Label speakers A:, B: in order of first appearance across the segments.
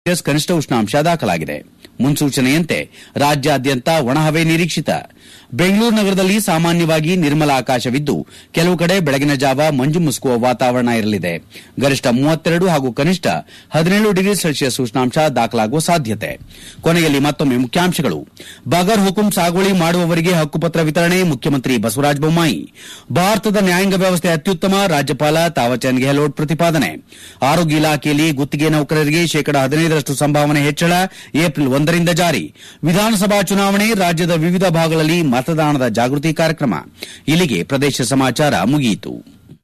A: Celsius ಕನಿಷ್ಠ ಉಷ್ಣಾಂಶ ದಾಖಲಾಗಿದೆ ಮುನ್ಸೂಚನೆಯಂತೆ ರಾಜ್ಯಾದ್ಯಂತ ಒಣಹವೆ ನಿರೀಕ್ಷಿತ ಬೆಂಗಳೂರು ನಗರದಲ್ಲಿ ಸಾಮಾನ್ಯವಾಗಿ ನಿರ್ಮಲ ಆಕಾಶವಿದ್ದು ಕೆಲವು ಕಡೆ ಬೆಳಗಿನ ಜಾವ ಮಂಜು ಮುಸುಕುವ ವಾತಾವರಣ ಇರಲಿದೆ ಗರಿಷ್ಠ ಮೂವತ್ತೆರಡು ಹಾಗೂ ಕನಿಷ್ಠ ಹದಿನೇಳು ಡಿಗ್ರಿ ಸೆಲ್ಸಿಯಸ್ ಉಷ್ಣಾಂಶ ದಾಖಲಾಗುವ ಸಾಧ್ಯತೆ ಕೊನೆಯಲ್ಲಿ ಮತ್ತೊಮ್ಮೆ ಮುಖ್ಯಾಂಶಗಳು ಬಗರ್ ಹುಕುಂ ಸಾಗುವಳಿ ಮಾಡುವವರಿಗೆ ಹಕ್ಕುಪತ್ರ ವಿತರಣೆ ಮುಖ್ಯಮಂತ್ರಿ ಬಸವರಾಜ ಬೊಮ್ಮಾಯಿ ಭಾರತದ ನ್ಯಾಯಾಂಗ ವ್ಯವಸ್ಥೆ ಅತ್ಯುತ್ತಮ ರಾಜ್ಯಪಾಲ ತಾವರ್ಚಂದ್ ಗೆಹ್ಲೋಟ್ ಪ್ರತಿಪಾದನೆ ಆರೋಗ್ಯ ಇಲಾಖೆಯಲ್ಲಿ ಗುತ್ತಿಗೆ ನೌಕರರಿಗೆ ಶೇಕಡಾ ಹದಿನೈದರಷ್ಟು ಸಂಭಾವನೆ ಹೆಚ್ಚಳ ಏಪ್ರಿಲ್ ಒಂದರಿಂದ ಜಾರಿ ವಿಧಾನಸಭಾ ಚುನಾವಣೆ ರಾಜ್ಯದ ವಿವಿಧ ಭಾಗಗಳಲ್ಲಿ ಮತದಾನದ ಜಾಗೃತಿ ಕಾರ್ಯಕ್ರಮ ಇಲ್ಲಿಗೆ ಪ್ರದೇಶ ಸಮಾಚಾರ ಮುಗಿಯಿತು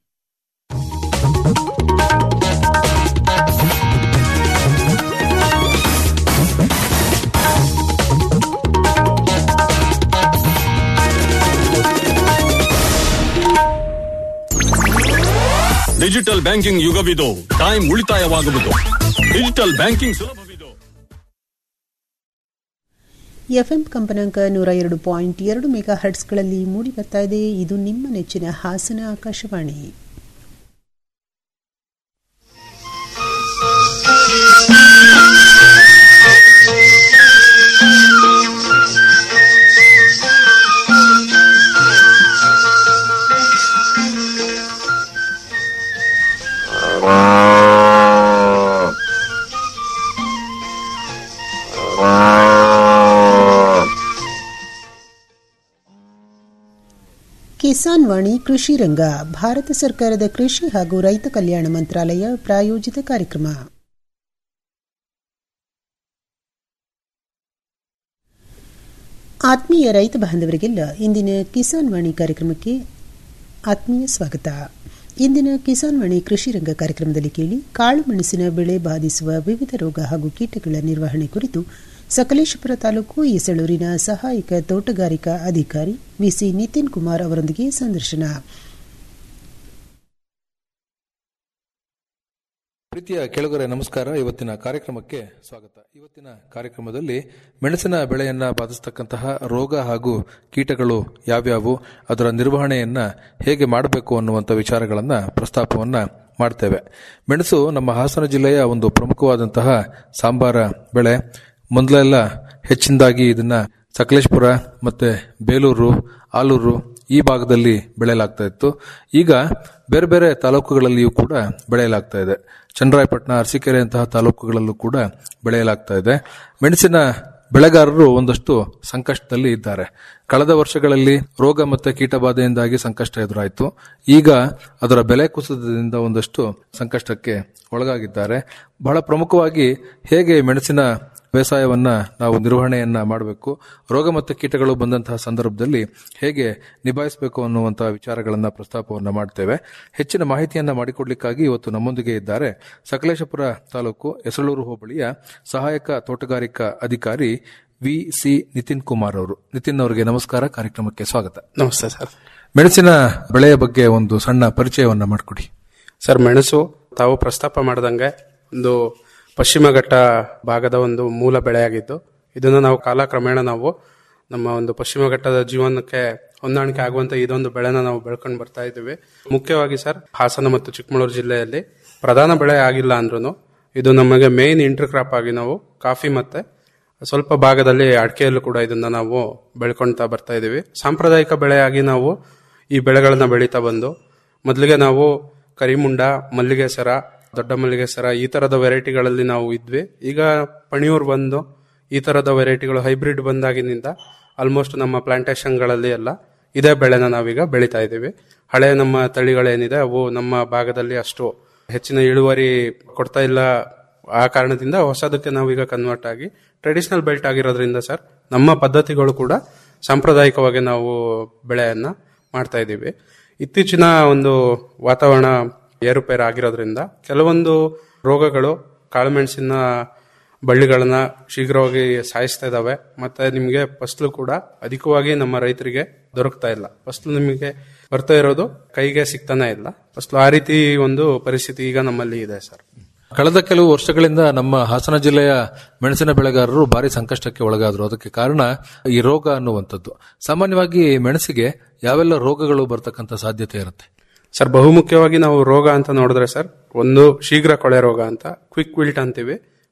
B: ಡಿಜಿಟಲ್ ಬ್ಯಾಂಕಿಂಗ್ ಯುಗವಿದು ಟೈಮ್ ಉಳಿತಾಯವಾಗುವುದು ಡಿಜಿಟಲ್ ಬ್ಯಾಂಕಿಂಗ್ ಸುಲಭವಿದು
C: ಎಫ್ಎಂ ಕಂಪನಾಂಕ ನೂರ ಎರಡು ಪಾಯಿಂಟ್ ಎರಡು ಮೆಗಾ ಹರ್ಟ್ಸ್ಗಳಲ್ಲಿ ಮೂಡಿ ಬರ್ತಾ ಇದೆ ಇದು ನಿಮ್ಮ ನೆಚ್ಚಿನ ಹಾಸನ ಆಕಾಶವಾಣಿ ಕಿಸಾನ್ ವಾಣಿ ಕೃಷಿ ರಂಗ ಭಾರತ ಸರ್ಕಾರದ ಕೃಷಿ ಹಾಗೂ ರೈತ ಕಲ್ಯಾಣ ಮಂತ್ರಾಲಯ ಪ್ರಾಯೋಜಿತ ಕಾರ್ಯಕ್ರಮ ಆತ್ಮೀಯ ರೈತ ಬಾಂಧವರಿಗೆಲ್ಲ ಇಂದಿನ ಕಿಸಾನ್ ವಾಣಿ ಕಾರ್ಯಕ್ರಮಕ್ಕೆ ಆತ್ಮೀಯ ಸ್ವಾಗತ ಇಂದಿನ ಕಿಸಾನ್ ವಾಣಿ ಕೃಷಿ ರಂಗ ಕಾರ್ಯಕ್ರಮದಲ್ಲಿ ಕೇಳಿ ಕಾಳು ಮೆಣಸಿನ ಬೆಳೆ ಬಾಧಿಸುವ ವಿವಿಧ ರೋಗ ಹಾಗೂ ಕೀಟಗಳ ನಿರ್ವಹಣೆ ಕುರಿತು ಸಕಲೇಶಪುರ ತಾಲೂಕು ಈಸಳೂರಿನ ಸಹಾಯಕ ತೋಟಗಾರಿಕಾ ಅಧಿಕಾರಿ ವಿಸಿ ನಿತಿನ್ ಕುಮಾರ್ ಅವರೊಂದಿಗೆ ಸಂದರ್ಶನ
D: ಪ್ರೀತಿಯ ಕೆಳಗರೆ ನಮಸ್ಕಾರ ಇವತ್ತಿನ ಕಾರ್ಯಕ್ರಮಕ್ಕೆ ಸ್ವಾಗತ ಇವತ್ತಿನ ಕಾರ್ಯಕ್ರಮದಲ್ಲಿ ಮೆಣಸಿನ ಬೆಳೆಯನ್ನ ಬಾಧಿಸತಕ್ಕಂತಹ ರೋಗ ಹಾಗೂ ಕೀಟಗಳು ಯಾವ್ಯಾವು ಅದರ ನಿರ್ವಹಣೆಯನ್ನ ಹೇಗೆ ಮಾಡಬೇಕು ಅನ್ನುವಂಥ ವಿಚಾರಗಳನ್ನ ಪ್ರಸ್ತಾಪವನ್ನ ಮಾಡ್ತೇವೆ ಮೆಣಸು ನಮ್ಮ ಹಾಸನ ಜಿಲ್ಲೆಯ ಒಂದು ಪ್ರಮುಖವಾದಂತಹ ಸಾಂಬಾರ ಬೆಳೆ ಮೊದಲೆಲ್ಲ ಹೆಚ್ಚಿನದಾಗಿ ಇದನ್ನ ಸಕಲೇಶ್ಪುರ ಮತ್ತೆ ಬೇಲೂರು ಆಲೂರು ಈ ಭಾಗದಲ್ಲಿ ಬೆಳೆಯಲಾಗ್ತಾ ಇತ್ತು ಈಗ ಬೇರೆ ಬೇರೆ ತಾಲೂಕುಗಳಲ್ಲಿಯೂ ಕೂಡ ಬೆಳೆಯಲಾಗ್ತಾ ಇದೆ ಚನ್ನರಾಯಪಟ್ಟಣ ಅರಸೀಕೆರೆ ಅಂತಹ ತಾಲೂಕುಗಳಲ್ಲೂ ಕೂಡ ಬೆಳೆಯಲಾಗ್ತಾ ಇದೆ ಮೆಣಸಿನ ಬೆಳೆಗಾರರು ಒಂದಷ್ಟು ಸಂಕಷ್ಟದಲ್ಲಿ ಇದ್ದಾರೆ ಕಳೆದ ವರ್ಷಗಳಲ್ಲಿ ರೋಗ ಮತ್ತು ಕೀಟಬಾಧೆಯಿಂದಾಗಿ ಸಂಕಷ್ಟ ಎದುರಾಯಿತು ಈಗ ಅದರ ಬೆಲೆ ಕುಸಿತದಿಂದ ಒಂದಷ್ಟು ಸಂಕಷ್ಟಕ್ಕೆ ಒಳಗಾಗಿದ್ದಾರೆ ಬಹಳ ಪ್ರಮುಖವಾಗಿ ಹೇಗೆ ಮೆಣಸಿನ ಬೇಸಾಯವನ್ನ ನಾವು ನಿರ್ವಹಣೆಯನ್ನ ಮಾಡಬೇಕು ರೋಗ ಮತ್ತು ಕೀಟಗಳು ಬಂದಂತಹ ಸಂದರ್ಭದಲ್ಲಿ ಹೇಗೆ ನಿಭಾಯಿಸಬೇಕು ಅನ್ನುವಂತಹ ವಿಚಾರಗಳನ್ನ ಪ್ರಸ್ತಾಪವನ್ನ ಮಾಡ್ತೇವೆ ಹೆಚ್ಚಿನ ಮಾಹಿತಿಯನ್ನ ಮಾಡಿಕೊಡ್ಲಿಕ್ಕಾಗಿ ಇವತ್ತು ನಮ್ಮೊಂದಿಗೆ ಇದ್ದಾರೆ ಸಕಲೇಶಪುರ ತಾಲೂಕು ಎಸಳೂರು ಹೋಬಳಿಯ ಸಹಾಯಕ ತೋಟಗಾರಿಕಾ ಅಧಿಕಾರಿ ವಿ ಸಿ ನಿತಿನ್ ಕುಮಾರ್ ಅವರು ನಿತಿನ್ ಅವರಿಗೆ ನಮಸ್ಕಾರ ಕಾರ್ಯಕ್ರಮಕ್ಕೆ ಸ್ವಾಗತ
E: ನಮಸ್ತೆ ಸರ್
D: ಮೆಣಸಿನ ಬೆಳೆಯ ಬಗ್ಗೆ ಒಂದು ಸಣ್ಣ ಪರಿಚಯವನ್ನ ಮಾಡಿಕೊಡಿ
E: ಸರ್ ಮೆಣಸು ತಾವು ಪ್ರಸ್ತಾಪ ಮಾಡ್ದಂಗೆ ಒಂದು ಪಶ್ಚಿಮ ಘಟ್ಟ ಭಾಗದ ಒಂದು ಮೂಲ ಬೆಳೆಯಾಗಿದ್ದು ಇದನ್ನು ನಾವು ಕಾಲಕ್ರಮೇಣ ನಾವು ನಮ್ಮ ಒಂದು ಪಶ್ಚಿಮ ಘಟ್ಟದ ಜೀವನಕ್ಕೆ ಹೊಂದಾಣಿಕೆ ಆಗುವಂತ ಇದೊಂದು ಬೆಳೆನ ನಾವು ಬೆಳ್ಕೊಂಡು ಬರ್ತಾ ಇದ್ದೀವಿ ಮುಖ್ಯವಾಗಿ ಸರ್ ಹಾಸನ ಮತ್ತು ಚಿಕ್ಕಮಗಳೂರು ಜಿಲ್ಲೆಯಲ್ಲಿ ಪ್ರಧಾನ ಬೆಳೆ ಆಗಿಲ್ಲ ಅಂದ್ರೂ ಇದು ನಮಗೆ ಮೇನ್ ಇಂಟರ್ ಕ್ರಾಪ್ ಆಗಿ ನಾವು ಕಾಫಿ ಮತ್ತೆ ಸ್ವಲ್ಪ ಭಾಗದಲ್ಲಿ ಅಡಿಕೆಯಲ್ಲೂ ಕೂಡ ಇದನ್ನ ನಾವು ಬೆಳ್ಕೊಳ್ತಾ ಬರ್ತಾ ಇದೀವಿ ಸಾಂಪ್ರದಾಯಿಕ ಬೆಳೆಯಾಗಿ ನಾವು ಈ ಬೆಳೆಗಳನ್ನ ಬೆಳೀತಾ ಬಂದು ಮೊದಲಿಗೆ ನಾವು ಕರಿಮುಂಡ ಮಲ್ಲಿಗೆ ಸರ ದೊಡ್ಡ ಮಲ್ಲಿಗೆ ಸರ ಈ ತರದ ವೆರೈಟಿಗಳಲ್ಲಿ ನಾವು ಇದ್ವಿ ಈಗ ಪಣಿಯೂರ್ ಬಂದು ಈ ತರದ ವೆರೈಟಿಗಳು ಹೈಬ್ರಿಡ್ ಬಂದಾಗಿನಿಂದ ಆಲ್ಮೋಸ್ಟ್ ನಮ್ಮ ಪ್ಲಾಂಟೇಶನ್ಗಳಲ್ಲಿ ಎಲ್ಲ ಇದೇ ಬೆಳೆನ ನಾವೀಗ ಬೆಳೀತಾ ಇದ್ದೀವಿ ಹಳೆ ನಮ್ಮ ತಳಿಗಳೇನಿದೆ ಅವು ನಮ್ಮ ಭಾಗದಲ್ಲಿ ಅಷ್ಟು ಹೆಚ್ಚಿನ ಇಳುವರಿ ಕೊಡ್ತಾ ಇಲ್ಲ ಆ ಕಾರಣದಿಂದ ಹೊಸದಕ್ಕೆ ನಾವೀಗ ಕನ್ವರ್ಟ್ ಆಗಿ ಟ್ರೆಡಿಷನಲ್ ಬೆಲ್ಟ್ ಆಗಿರೋದ್ರಿಂದ ಸರ್ ನಮ್ಮ ಪದ್ಧತಿಗಳು ಕೂಡ ಸಾಂಪ್ರದಾಯಿಕವಾಗಿ ನಾವು ಬೆಳೆಯನ್ನ ಮಾಡ್ತಾ ಇದ್ದೀವಿ ಇತ್ತೀಚಿನ ಒಂದು ವಾತಾವರಣ ಏರುಪೇರು ಆಗಿರೋದ್ರಿಂದ ಕೆಲವೊಂದು ರೋಗಗಳು ಕಾಳುಮೆಣಸಿನ ಬಳ್ಳಿಗಳನ್ನ ಶೀಘ್ರವಾಗಿ ಸಾಯಿಸ್ತಾ ಇದಾವೆ ಮತ್ತೆ ನಿಮಗೆ ಫಸಲು ಕೂಡ ಅಧಿಕವಾಗಿ ನಮ್ಮ ರೈತರಿಗೆ ದೊರಕ್ತಾ ಇಲ್ಲ ಫಸಲು ನಿಮಗೆ ಬರ್ತಾ ಇರೋದು ಕೈಗೆ ಸಿಗ್ತಾನೆ ಇಲ್ಲ ಫಸಲು ಆ ರೀತಿ ಒಂದು ಪರಿಸ್ಥಿತಿ ಈಗ ನಮ್ಮಲ್ಲಿ ಇದೆ ಸರ್
D: ಕಳೆದ ಕೆಲವು ವರ್ಷಗಳಿಂದ ನಮ್ಮ ಹಾಸನ ಜಿಲ್ಲೆಯ ಮೆಣಸಿನ ಬೆಳೆಗಾರರು ಭಾರಿ ಸಂಕಷ್ಟಕ್ಕೆ ಒಳಗಾದರು ಅದಕ್ಕೆ ಕಾರಣ ಈ ರೋಗ ಅನ್ನುವಂಥದ್ದು ಸಾಮಾನ್ಯವಾಗಿ ಮೆಣಸಿಗೆ ಯಾವೆಲ್ಲ ರೋಗಗಳು ಬರ್ತಕ್ಕಂಥ ಸಾಧ್ಯತೆ ಇರುತ್ತೆ
E: ಸರ್ ಬಹುಮುಖ್ಯವಾಗಿ ನಾವು ರೋಗ ಅಂತ ನೋಡಿದ್ರೆ ಸರ್ ಒಂದು ಶೀಘ್ರ ಕೊಳೆ ರೋಗ ಅಂತ ಕ್ವಿಕ್ ವಿಲ್ಟ್ ಅಂತೀವಿ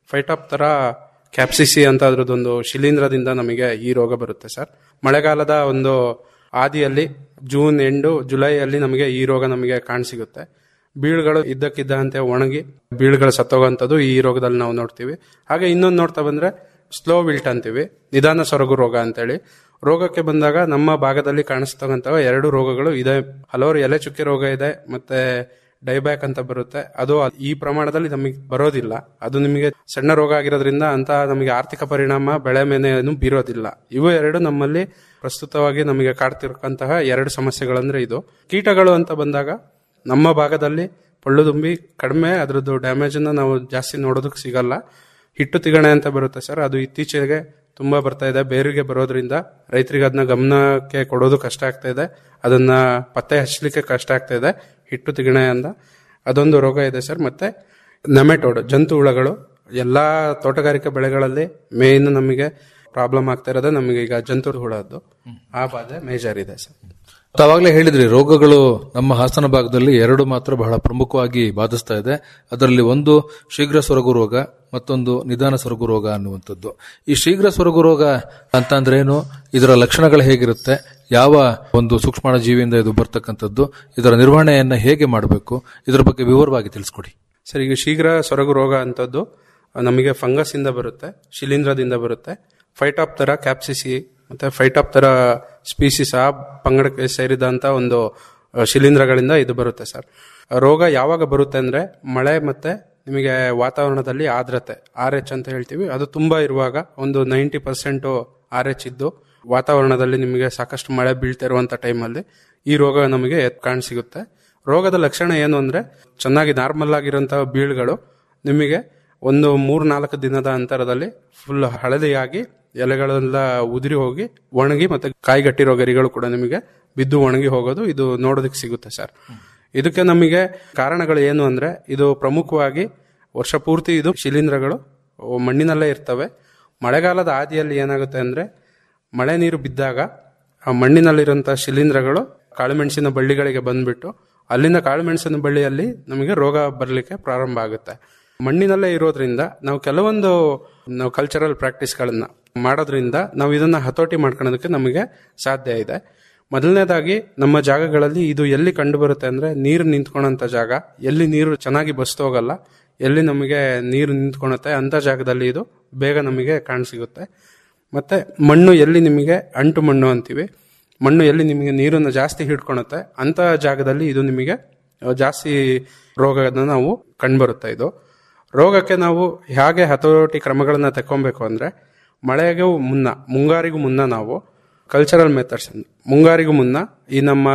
E: ಫೈಟಾಪ್ ತರ ಕ್ಯಾಪ್ಸಿಸಿ ಅಂತ ಅದ್ರದ್ದೊಂದು ಶಿಲೀಂಧ್ರದಿಂದ ನಮಗೆ ಈ ರೋಗ ಬರುತ್ತೆ ಸರ್ ಮಳೆಗಾಲದ ಒಂದು ಆದಿಯಲ್ಲಿ ಜೂನ್ ಎಂಡು ಜುಲೈಯಲ್ಲಿ ನಮಗೆ ಈ ರೋಗ ನಮಗೆ ಕಾಣಸಿಗುತ್ತೆ ಬೀಳುಗಳು ಇದ್ದಕ್ಕಿದ್ದಂತೆ ಒಣಗಿ ಬೀಳುಗಳು ಸತ್ತೋಗಂಥದ್ದು ಈ ರೋಗದಲ್ಲಿ ನಾವು ನೋಡ್ತೀವಿ ಹಾಗೆ ಇನ್ನೊಂದು ನೋಡ್ತಾ ಬಂದ್ರೆ ಸ್ಲೋ ವಿಲ್ಟ್ ಅಂತೀವಿ ನಿಧಾನ ಸೊರಗು ರೋಗ ಅಂತೇಳಿ ರೋಗಕ್ಕೆ ಬಂದಾಗ ನಮ್ಮ ಭಾಗದಲ್ಲಿ ಕಾಣಿಸ್ತಕ್ಕಂತಹ ಎರಡು ರೋಗಗಳು ಇದೆ ಹಲವಾರು ಎಲೆ ಚುಕ್ಕೆ ರೋಗ ಇದೆ ಮತ್ತೆ ಡೈಬ್ಯಾಕ್ ಅಂತ ಬರುತ್ತೆ ಅದು ಈ ಪ್ರಮಾಣದಲ್ಲಿ ನಮಗೆ ಬರೋದಿಲ್ಲ ಅದು ನಿಮಗೆ ಸಣ್ಣ ರೋಗ ಆಗಿರೋದ್ರಿಂದ ಅಂತ ನಮಗೆ ಆರ್ಥಿಕ ಪರಿಣಾಮ ಬೆಳೆ ಮೇಲೆ ಏನು ಬೀರೋದಿಲ್ಲ ಇವು ಎರಡು ನಮ್ಮಲ್ಲಿ ಪ್ರಸ್ತುತವಾಗಿ ನಮಗೆ ಕಾಡ್ತಿರಕ್ಕಂತಹ ಎರಡು ಸಮಸ್ಯೆಗಳಂದ್ರೆ ಇದು ಕೀಟಗಳು ಅಂತ ಬಂದಾಗ ನಮ್ಮ ಭಾಗದಲ್ಲಿ ಪಳ್ಳು ತುಂಬಿ ಕಡಿಮೆ ಅದರದ್ದು ಡ್ಯಾಮೇಜ್ ಅನ್ನ ನಾವು ಜಾಸ್ತಿ ನೋಡೋದಕ್ಕೆ ಸಿಗಲ್ಲ ಹಿಟ್ಟು ತಿಗಣೆ ಅಂತ ಬರುತ್ತೆ ಸರ್ ಅದು ಇತ್ತೀಚೆಗೆ ತುಂಬಾ ಬರ್ತಾ ಇದೆ ಬೇರಿಗೆ ಬರೋದ್ರಿಂದ ರೈತರಿಗೆ ಅದನ್ನ ಗಮನಕ್ಕೆ ಕೊಡೋದು ಕಷ್ಟ ಆಗ್ತಾ ಇದೆ ಅದನ್ನ ಪತ್ತೆ ಹಚ್ಚಲಿಕ್ಕೆ ಕಷ್ಟ ಆಗ್ತಾ ಇದೆ ಹಿಟ್ಟು ತಿಗಣೆ ಅಂತ ಅದೊಂದು ರೋಗ ಇದೆ ಸರ್ ಮತ್ತೆ ನೆಮೆಟೋಡ್ ಜಂತು ಹುಳಗಳು ಎಲ್ಲಾ ತೋಟಗಾರಿಕೆ ಬೆಳೆಗಳಲ್ಲಿ ಮೇನ್ ನಮಗೆ ಪ್ರಾಬ್ಲಮ್ ಆಗ್ತಾ ಇರೋದೇ ನಮಗೆ ಈಗ ಜಂತು ಹುಳದ್ದು ಆ ಬಾಧೆ ಮೇಜರ್ ಇದೆ ಸರ್
D: ತಾವಾಗಲೇ ಹೇಳಿದ್ರಿ ರೋಗಗಳು ನಮ್ಮ ಹಾಸನ ಭಾಗದಲ್ಲಿ ಎರಡು ಮಾತ್ರ ಬಹಳ ಪ್ರಮುಖವಾಗಿ ಬಾಧಿಸ್ತಾ ಇದೆ ಅದರಲ್ಲಿ ಒಂದು ಶೀಘ್ರ ಸೊರಗು ರೋಗ ಮತ್ತೊಂದು ನಿಧಾನ ಸೊರಗು ರೋಗ ಅನ್ನುವಂಥದ್ದು ಈ ಶೀಘ್ರ ಸೊರಗು ರೋಗ ಅಂತ ಅಂದ್ರೆ ಏನು ಇದರ ಲಕ್ಷಣಗಳು ಹೇಗಿರುತ್ತೆ ಯಾವ ಒಂದು ಸೂಕ್ಷ್ಮಾಣ ಜೀವಿಯಿಂದ ಇದು ಬರ್ತಕ್ಕಂಥದ್ದು ಇದರ ನಿರ್ವಹಣೆಯನ್ನ ಹೇಗೆ ಮಾಡಬೇಕು ಇದರ ಬಗ್ಗೆ ವಿವರವಾಗಿ ತಿಳಿಸ್ಕೊಡಿ
E: ಸರ್ ಈಗ ಶೀಘ್ರ ಸೊರಗು ರೋಗ ಅಂತದ್ದು ನಮಗೆ ಫಂಗಸ್ ಇಂದ ಬರುತ್ತೆ ಶಿಲೀಂಧ್ರದಿಂದ ಬರುತ್ತೆ ಫೈಟಾಪ್ ತರ ಕ್ಯಾಪ್ಸಿಸಿ ಮತ್ತೆ ಫೈಟಾಪ್ ತರ ಸ್ಪೀಸಿಸ್ ಆ ಪಂಗಡಕ್ಕೆ ಸೇರಿದಂತ ಒಂದು ಅ, ಶಿಲೀಂಧ್ರಗಳಿಂದ ಇದು ಬರುತ್ತೆ ಸರ್ ರೋಗ ಯಾವಾಗ ಬರುತ್ತೆ ಅಂದ್ರೆ ಮಳೆ ಮತ್ತೆ ನಿಮಗೆ ವಾತಾವರಣದಲ್ಲಿ ಆರ್ದ್ರತೆ ಆರ್ ಎಚ್ ಅಂತ ಹೇಳ್ತೀವಿ ಅದು ತುಂಬಾ ಇರುವಾಗ ಒಂದು ನೈಂಟಿ ಪರ್ಸೆಂಟ್ ಆರ್ ಎಚ್ ಇದ್ದು ವಾತಾವರಣದಲ್ಲಿ ನಿಮಗೆ ಸಾಕಷ್ಟು ಮಳೆ ಬೀಳ್ತಾ ಇರುವಂತ ಟೈಮಲ್ಲಿ ಈ ರೋಗ ನಮಗೆ ಎದ್ ಕಾಣಸಿಗುತ್ತೆ ರೋಗದ ಲಕ್ಷಣ ಏನು ಅಂದ್ರೆ ಚೆನ್ನಾಗಿ ನಾರ್ಮಲ್ ಆಗಿರುವಂತಹ ಬೀಳುಗಳು ನಿಮಗೆ ಒಂದು ಮೂರ್ ನಾಲ್ಕು ದಿನದ ಅಂತರದಲ್ಲಿ ಫುಲ್ ಹಳದಿಯಾಗಿ ಎಲೆಗಳೆಲ್ಲ ಉದುರಿ ಹೋಗಿ ಒಣಗಿ ಮತ್ತೆ ಕಾಯಿಗಟ್ಟಿರೋ ಗರಿಗಳು ಕೂಡ ನಿಮಗೆ ಬಿದ್ದು ಒಣಗಿ ಹೋಗೋದು ಇದು ನೋಡೋದಕ್ಕೆ ಸಿಗುತ್ತೆ ಸರ್ ಇದಕ್ಕೆ ನಮಗೆ ಕಾರಣಗಳು ಏನು ಅಂದ್ರೆ ಇದು ಪ್ರಮುಖವಾಗಿ ವರ್ಷ ಪೂರ್ತಿ ಇದು ಶಿಲೀಂಧ್ರಗಳು ಮಣ್ಣಿನಲ್ಲೇ ಇರ್ತವೆ ಮಳೆಗಾಲದ ಆದಿಯಲ್ಲಿ ಏನಾಗುತ್ತೆ ಅಂದ್ರೆ ಮಳೆ ನೀರು ಬಿದ್ದಾಗ ಆ ಮಣ್ಣಿನಲ್ಲಿರುವಂತಹ ಶಿಲೀಂಧ್ರಗಳು ಕಾಳುಮೆಣಸಿನ ಬಳ್ಳಿಗಳಿಗೆ ಬಂದ್ಬಿಟ್ಟು ಅಲ್ಲಿಂದ ಕಾಳುಮೆಣಸಿನ ಬಳ್ಳಿಯಲ್ಲಿ ನಮಗೆ ರೋಗ ಬರಲಿಕ್ಕೆ ಪ್ರಾರಂಭ ಆಗುತ್ತೆ ಮಣ್ಣಿನಲ್ಲೇ ಇರೋದ್ರಿಂದ ನಾವು ಕೆಲವೊಂದು ನಾವು ಕಲ್ಚರಲ್ ಪ್ರಾಕ್ಟೀಸ್ಗಳನ್ನ ಮಾಡೋದ್ರಿಂದ ನಾವು ಇದನ್ನ ಹತೋಟಿ ಮಾಡ್ಕೊಳ್ಳೋದಕ್ಕೆ ನಮಗೆ ಸಾಧ್ಯ ಇದೆ ಮೊದಲನೇದಾಗಿ ನಮ್ಮ ಜಾಗಗಳಲ್ಲಿ ಇದು ಎಲ್ಲಿ ಕಂಡು ಬರುತ್ತೆ ಅಂದ್ರೆ ನೀರು ನಿಂತ್ಕೊಳ್ಳೋಂಥ ಜಾಗ ಎಲ್ಲಿ ನೀರು ಚೆನ್ನಾಗಿ ಬಸ್ತೋಗಲ್ಲ ಎಲ್ಲಿ ನಮಗೆ ನೀರು ನಿಂತ್ಕೊಳುತ್ತೆ ಅಂತ ಜಾಗದಲ್ಲಿ ಇದು ಬೇಗ ನಮಗೆ ಕಾಣಸಿಗುತ್ತೆ ಮತ್ತೆ ಮಣ್ಣು ಎಲ್ಲಿ ನಿಮಗೆ ಅಂಟು ಮಣ್ಣು ಅಂತೀವಿ ಮಣ್ಣು ಎಲ್ಲಿ ನಿಮಗೆ ನೀರನ್ನು ಜಾಸ್ತಿ ಹಿಡ್ಕೊಳುತ್ತೆ ಅಂತ ಜಾಗದಲ್ಲಿ ಇದು ನಿಮಗೆ ಜಾಸ್ತಿ ರೋಗನ ನಾವು ಕಂಡುಬರುತ್ತೆ ಇದು ರೋಗಕ್ಕೆ ನಾವು ಹೇಗೆ ಹತೋಟಿ ಕ್ರಮಗಳನ್ನ ತಗೊಬೇಕು ಅಂದ್ರೆ ಮಳೆಗೂ ಮುನ್ನ ಮುಂಗಾರಿಗೂ ಮುನ್ನ ನಾವು ಕಲ್ಚರಲ್ ಮೆಥಡ್ಸ್ ಮುಂಗಾರಿಗೂ ಮುನ್ನ ಈ ನಮ್ಮ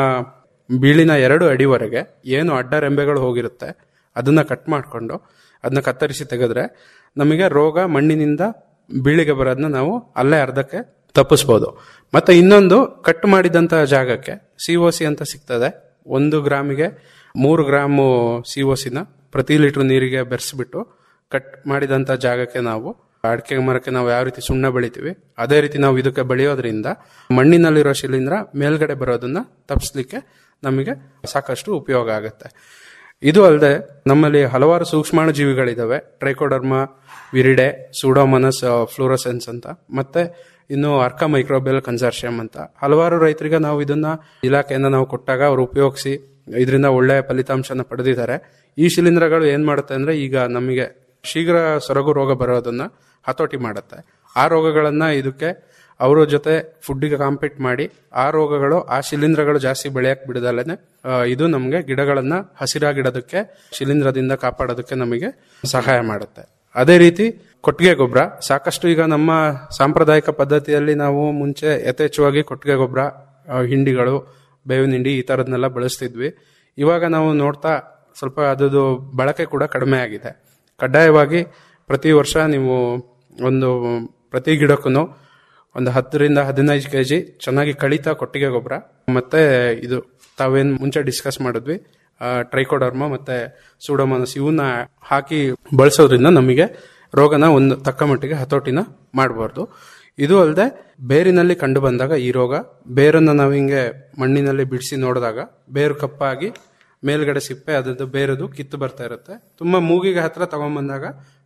E: ಬೀಳಿನ ಎರಡು ಅಡಿವರೆಗೆ ಏನು ಅಡ್ಡ ರೆಂಬೆಗಳು ಹೋಗಿರುತ್ತೆ ಅದನ್ನ ಕಟ್ ಮಾಡಿಕೊಂಡು ಅದನ್ನ ಕತ್ತರಿಸಿ ತೆಗೆದ್ರೆ ನಮಗೆ ರೋಗ ಮಣ್ಣಿನಿಂದ ಬೀಳಿಗೆ ಬರೋದನ್ನ ನಾವು ಅಲ್ಲೇ ಅರ್ಧಕ್ಕೆ ತಪ್ಪಿಸ್ಬೋದು ಮತ್ತೆ ಇನ್ನೊಂದು ಕಟ್ ಮಾಡಿದಂತಹ ಜಾಗಕ್ಕೆ ಸಿ ಒ ಸಿ ಅಂತ ಸಿಗ್ತದೆ ಒಂದು ಗ್ರಾಮಿಗೆ ಮೂರು ಗ್ರಾಮು ಸಿ ಒ ಸಿನ ಪ್ರತಿ ಲೀಟರ್ ನೀರಿಗೆ ಬೆರೆಸ್ಬಿಟ್ಟು ಕಟ್ ಮಾಡಿದಂತ ಜಾಗಕ್ಕೆ ನಾವು ಅಡಿಕೆ ಮರಕ್ಕೆ ನಾವು ಯಾವ ರೀತಿ ಸುಣ್ಣ ಬೆಳಿತೀವಿ ಅದೇ ರೀತಿ ನಾವು ಇದಕ್ಕೆ ಬೆಳೆಯೋದ್ರಿಂದ ಮಣ್ಣಿನಲ್ಲಿರೋ ಶಿಲೀಂಧ್ರ ಮೇಲ್ಗಡೆ ಬರೋದನ್ನ ತಪ್ಪಿಸ್ಲಿಕ್ಕೆ ನಮಗೆ ಸಾಕಷ್ಟು ಉಪಯೋಗ ಆಗುತ್ತೆ ಇದು ಅಲ್ಲದೆ ನಮ್ಮಲ್ಲಿ ಹಲವಾರು ಸೂಕ್ಷ್ಮಾಣು ಜೀವಿಗಳಿದಾವೆ ಟ್ರೈಕೋಡರ್ಮ ವಿರಿಡೆ ಸೂಡೋಮನಸ್ ಫ್ಲೋರೋಸೆನ್ಸ್ ಅಂತ ಮತ್ತೆ ಇನ್ನು ಅರ್ಕ ಮೈಕ್ರೋಬೆಲ್ ಕನ್ಸಾರ್ಷಿಯಂ ಅಂತ ಹಲವಾರು ರೈತರಿಗೆ ನಾವು ಇದನ್ನ ಇಲಾಖೆಯಿಂದ ನಾವು ಕೊಟ್ಟಾಗ ಅವರು ಉಪಯೋಗಿಸಿ ಇದರಿಂದ ಒಳ್ಳೆ ಫಲಿತಾಂಶನ ಪಡೆದಿದ್ದಾರೆ ಈ ಶಿಲೀಂಧ್ರಗಳು ಏನ್ ಮಾಡುತ್ತೆ ಅಂದ್ರೆ ಈಗ ನಮಗೆ ಶೀಘ್ರ ಸೊರಗು ರೋಗ ಬರೋದನ್ನ ಹತೋಟಿ ಮಾಡುತ್ತೆ ಆ ರೋಗಗಳನ್ನ ಇದಕ್ಕೆ ಅವರ ಜೊತೆ ಫುಡ್ಡಿಗೆ ಕಾಂಪೀಟ್ ಮಾಡಿ ಆ ರೋಗಗಳು ಆ ಶಿಲೀಂಧ್ರಗಳು ಜಾಸ್ತಿ ಬೆಳೆಯಕ್ ಬಿಡದಲ್ಲೇ ಇದು ನಮಗೆ ಗಿಡಗಳನ್ನ ಹಸಿರಾಗಿಡೋದಕ್ಕೆ ಶಿಲೀಂಧ್ರದಿಂದ ಕಾಪಾಡೋದಕ್ಕೆ ನಮಗೆ ಸಹಾಯ ಮಾಡುತ್ತೆ ಅದೇ ರೀತಿ ಕೊಟ್ಟಿಗೆ ಗೊಬ್ಬರ ಸಾಕಷ್ಟು ಈಗ ನಮ್ಮ ಸಾಂಪ್ರದಾಯಿಕ ಪದ್ಧತಿಯಲ್ಲಿ ನಾವು ಮುಂಚೆ ಯಥೇಚ್ಛವಾಗಿ ಕೊಟ್ಟಿಗೆ ಗೊಬ್ಬರ ಹಿಂಡಿಗಳು ಬೇವಿನ ಹಿಂಡಿ ಈ ತರದ್ನೆಲ್ಲ ಬಳಸ್ತಿದ್ವಿ ಇವಾಗ ನಾವು ನೋಡ್ತಾ ಸ್ವಲ್ಪ ಅದರದ್ದು ಬಳಕೆ ಕೂಡ ಕಡಿಮೆ ಆಗಿದೆ ಕಡ್ಡಾಯವಾಗಿ ಪ್ರತಿ ವರ್ಷ ನೀವು ಒಂದು ಪ್ರತಿ ಗಿಡಕ್ಕೂ ಒಂದು ಹತ್ತರಿಂದ ಹದಿನೈದು ಕೆ ಜಿ ಚೆನ್ನಾಗಿ ಕಳಿತ ಕೊಟ್ಟಿಗೆ ಗೊಬ್ಬರ ಮತ್ತೆ ಇದು ತಾವೇನ್ ಮುಂಚೆ ಡಿಸ್ಕಸ್ ಮಾಡಿದ್ವಿ ಟ್ರೈಕೋಡರ್ಮ ಮತ್ತೆ ಸೂಡೋಮನಸ್ ಇವನ್ನ ಹಾಕಿ ಬಳಸೋದ್ರಿಂದ ನಮಗೆ ರೋಗನ ಒಂದು ತಕ್ಕ ಮಟ್ಟಿಗೆ ಹತೋಟಿನ ಮಾಡಬಾರ್ದು ಇದು ಅಲ್ಲದೆ ಬೇರಿನಲ್ಲಿ ಕಂಡು ಬಂದಾಗ ಈ ರೋಗ ಬೇರನ್ನ ನಾವು ಹಿಂಗೆ ಮಣ್ಣಿನಲ್ಲಿ ಬಿಡಿಸಿ ನೋಡಿದಾಗ ಬೇರು ಕಪ್ಪಾಗಿ ಮೇಲ್ಗಡೆ ಸಿಪ್ಪೆ ಅದ್ರದ್ದು ಬೇರದು ಕಿತ್ತು ಬರ್ತಾ ಇರುತ್ತೆ ತುಂಬಾ ಮೂಗಿಗೆ ಹತ್ರ ತಗೊಂಡ್ಬಂದಾಗ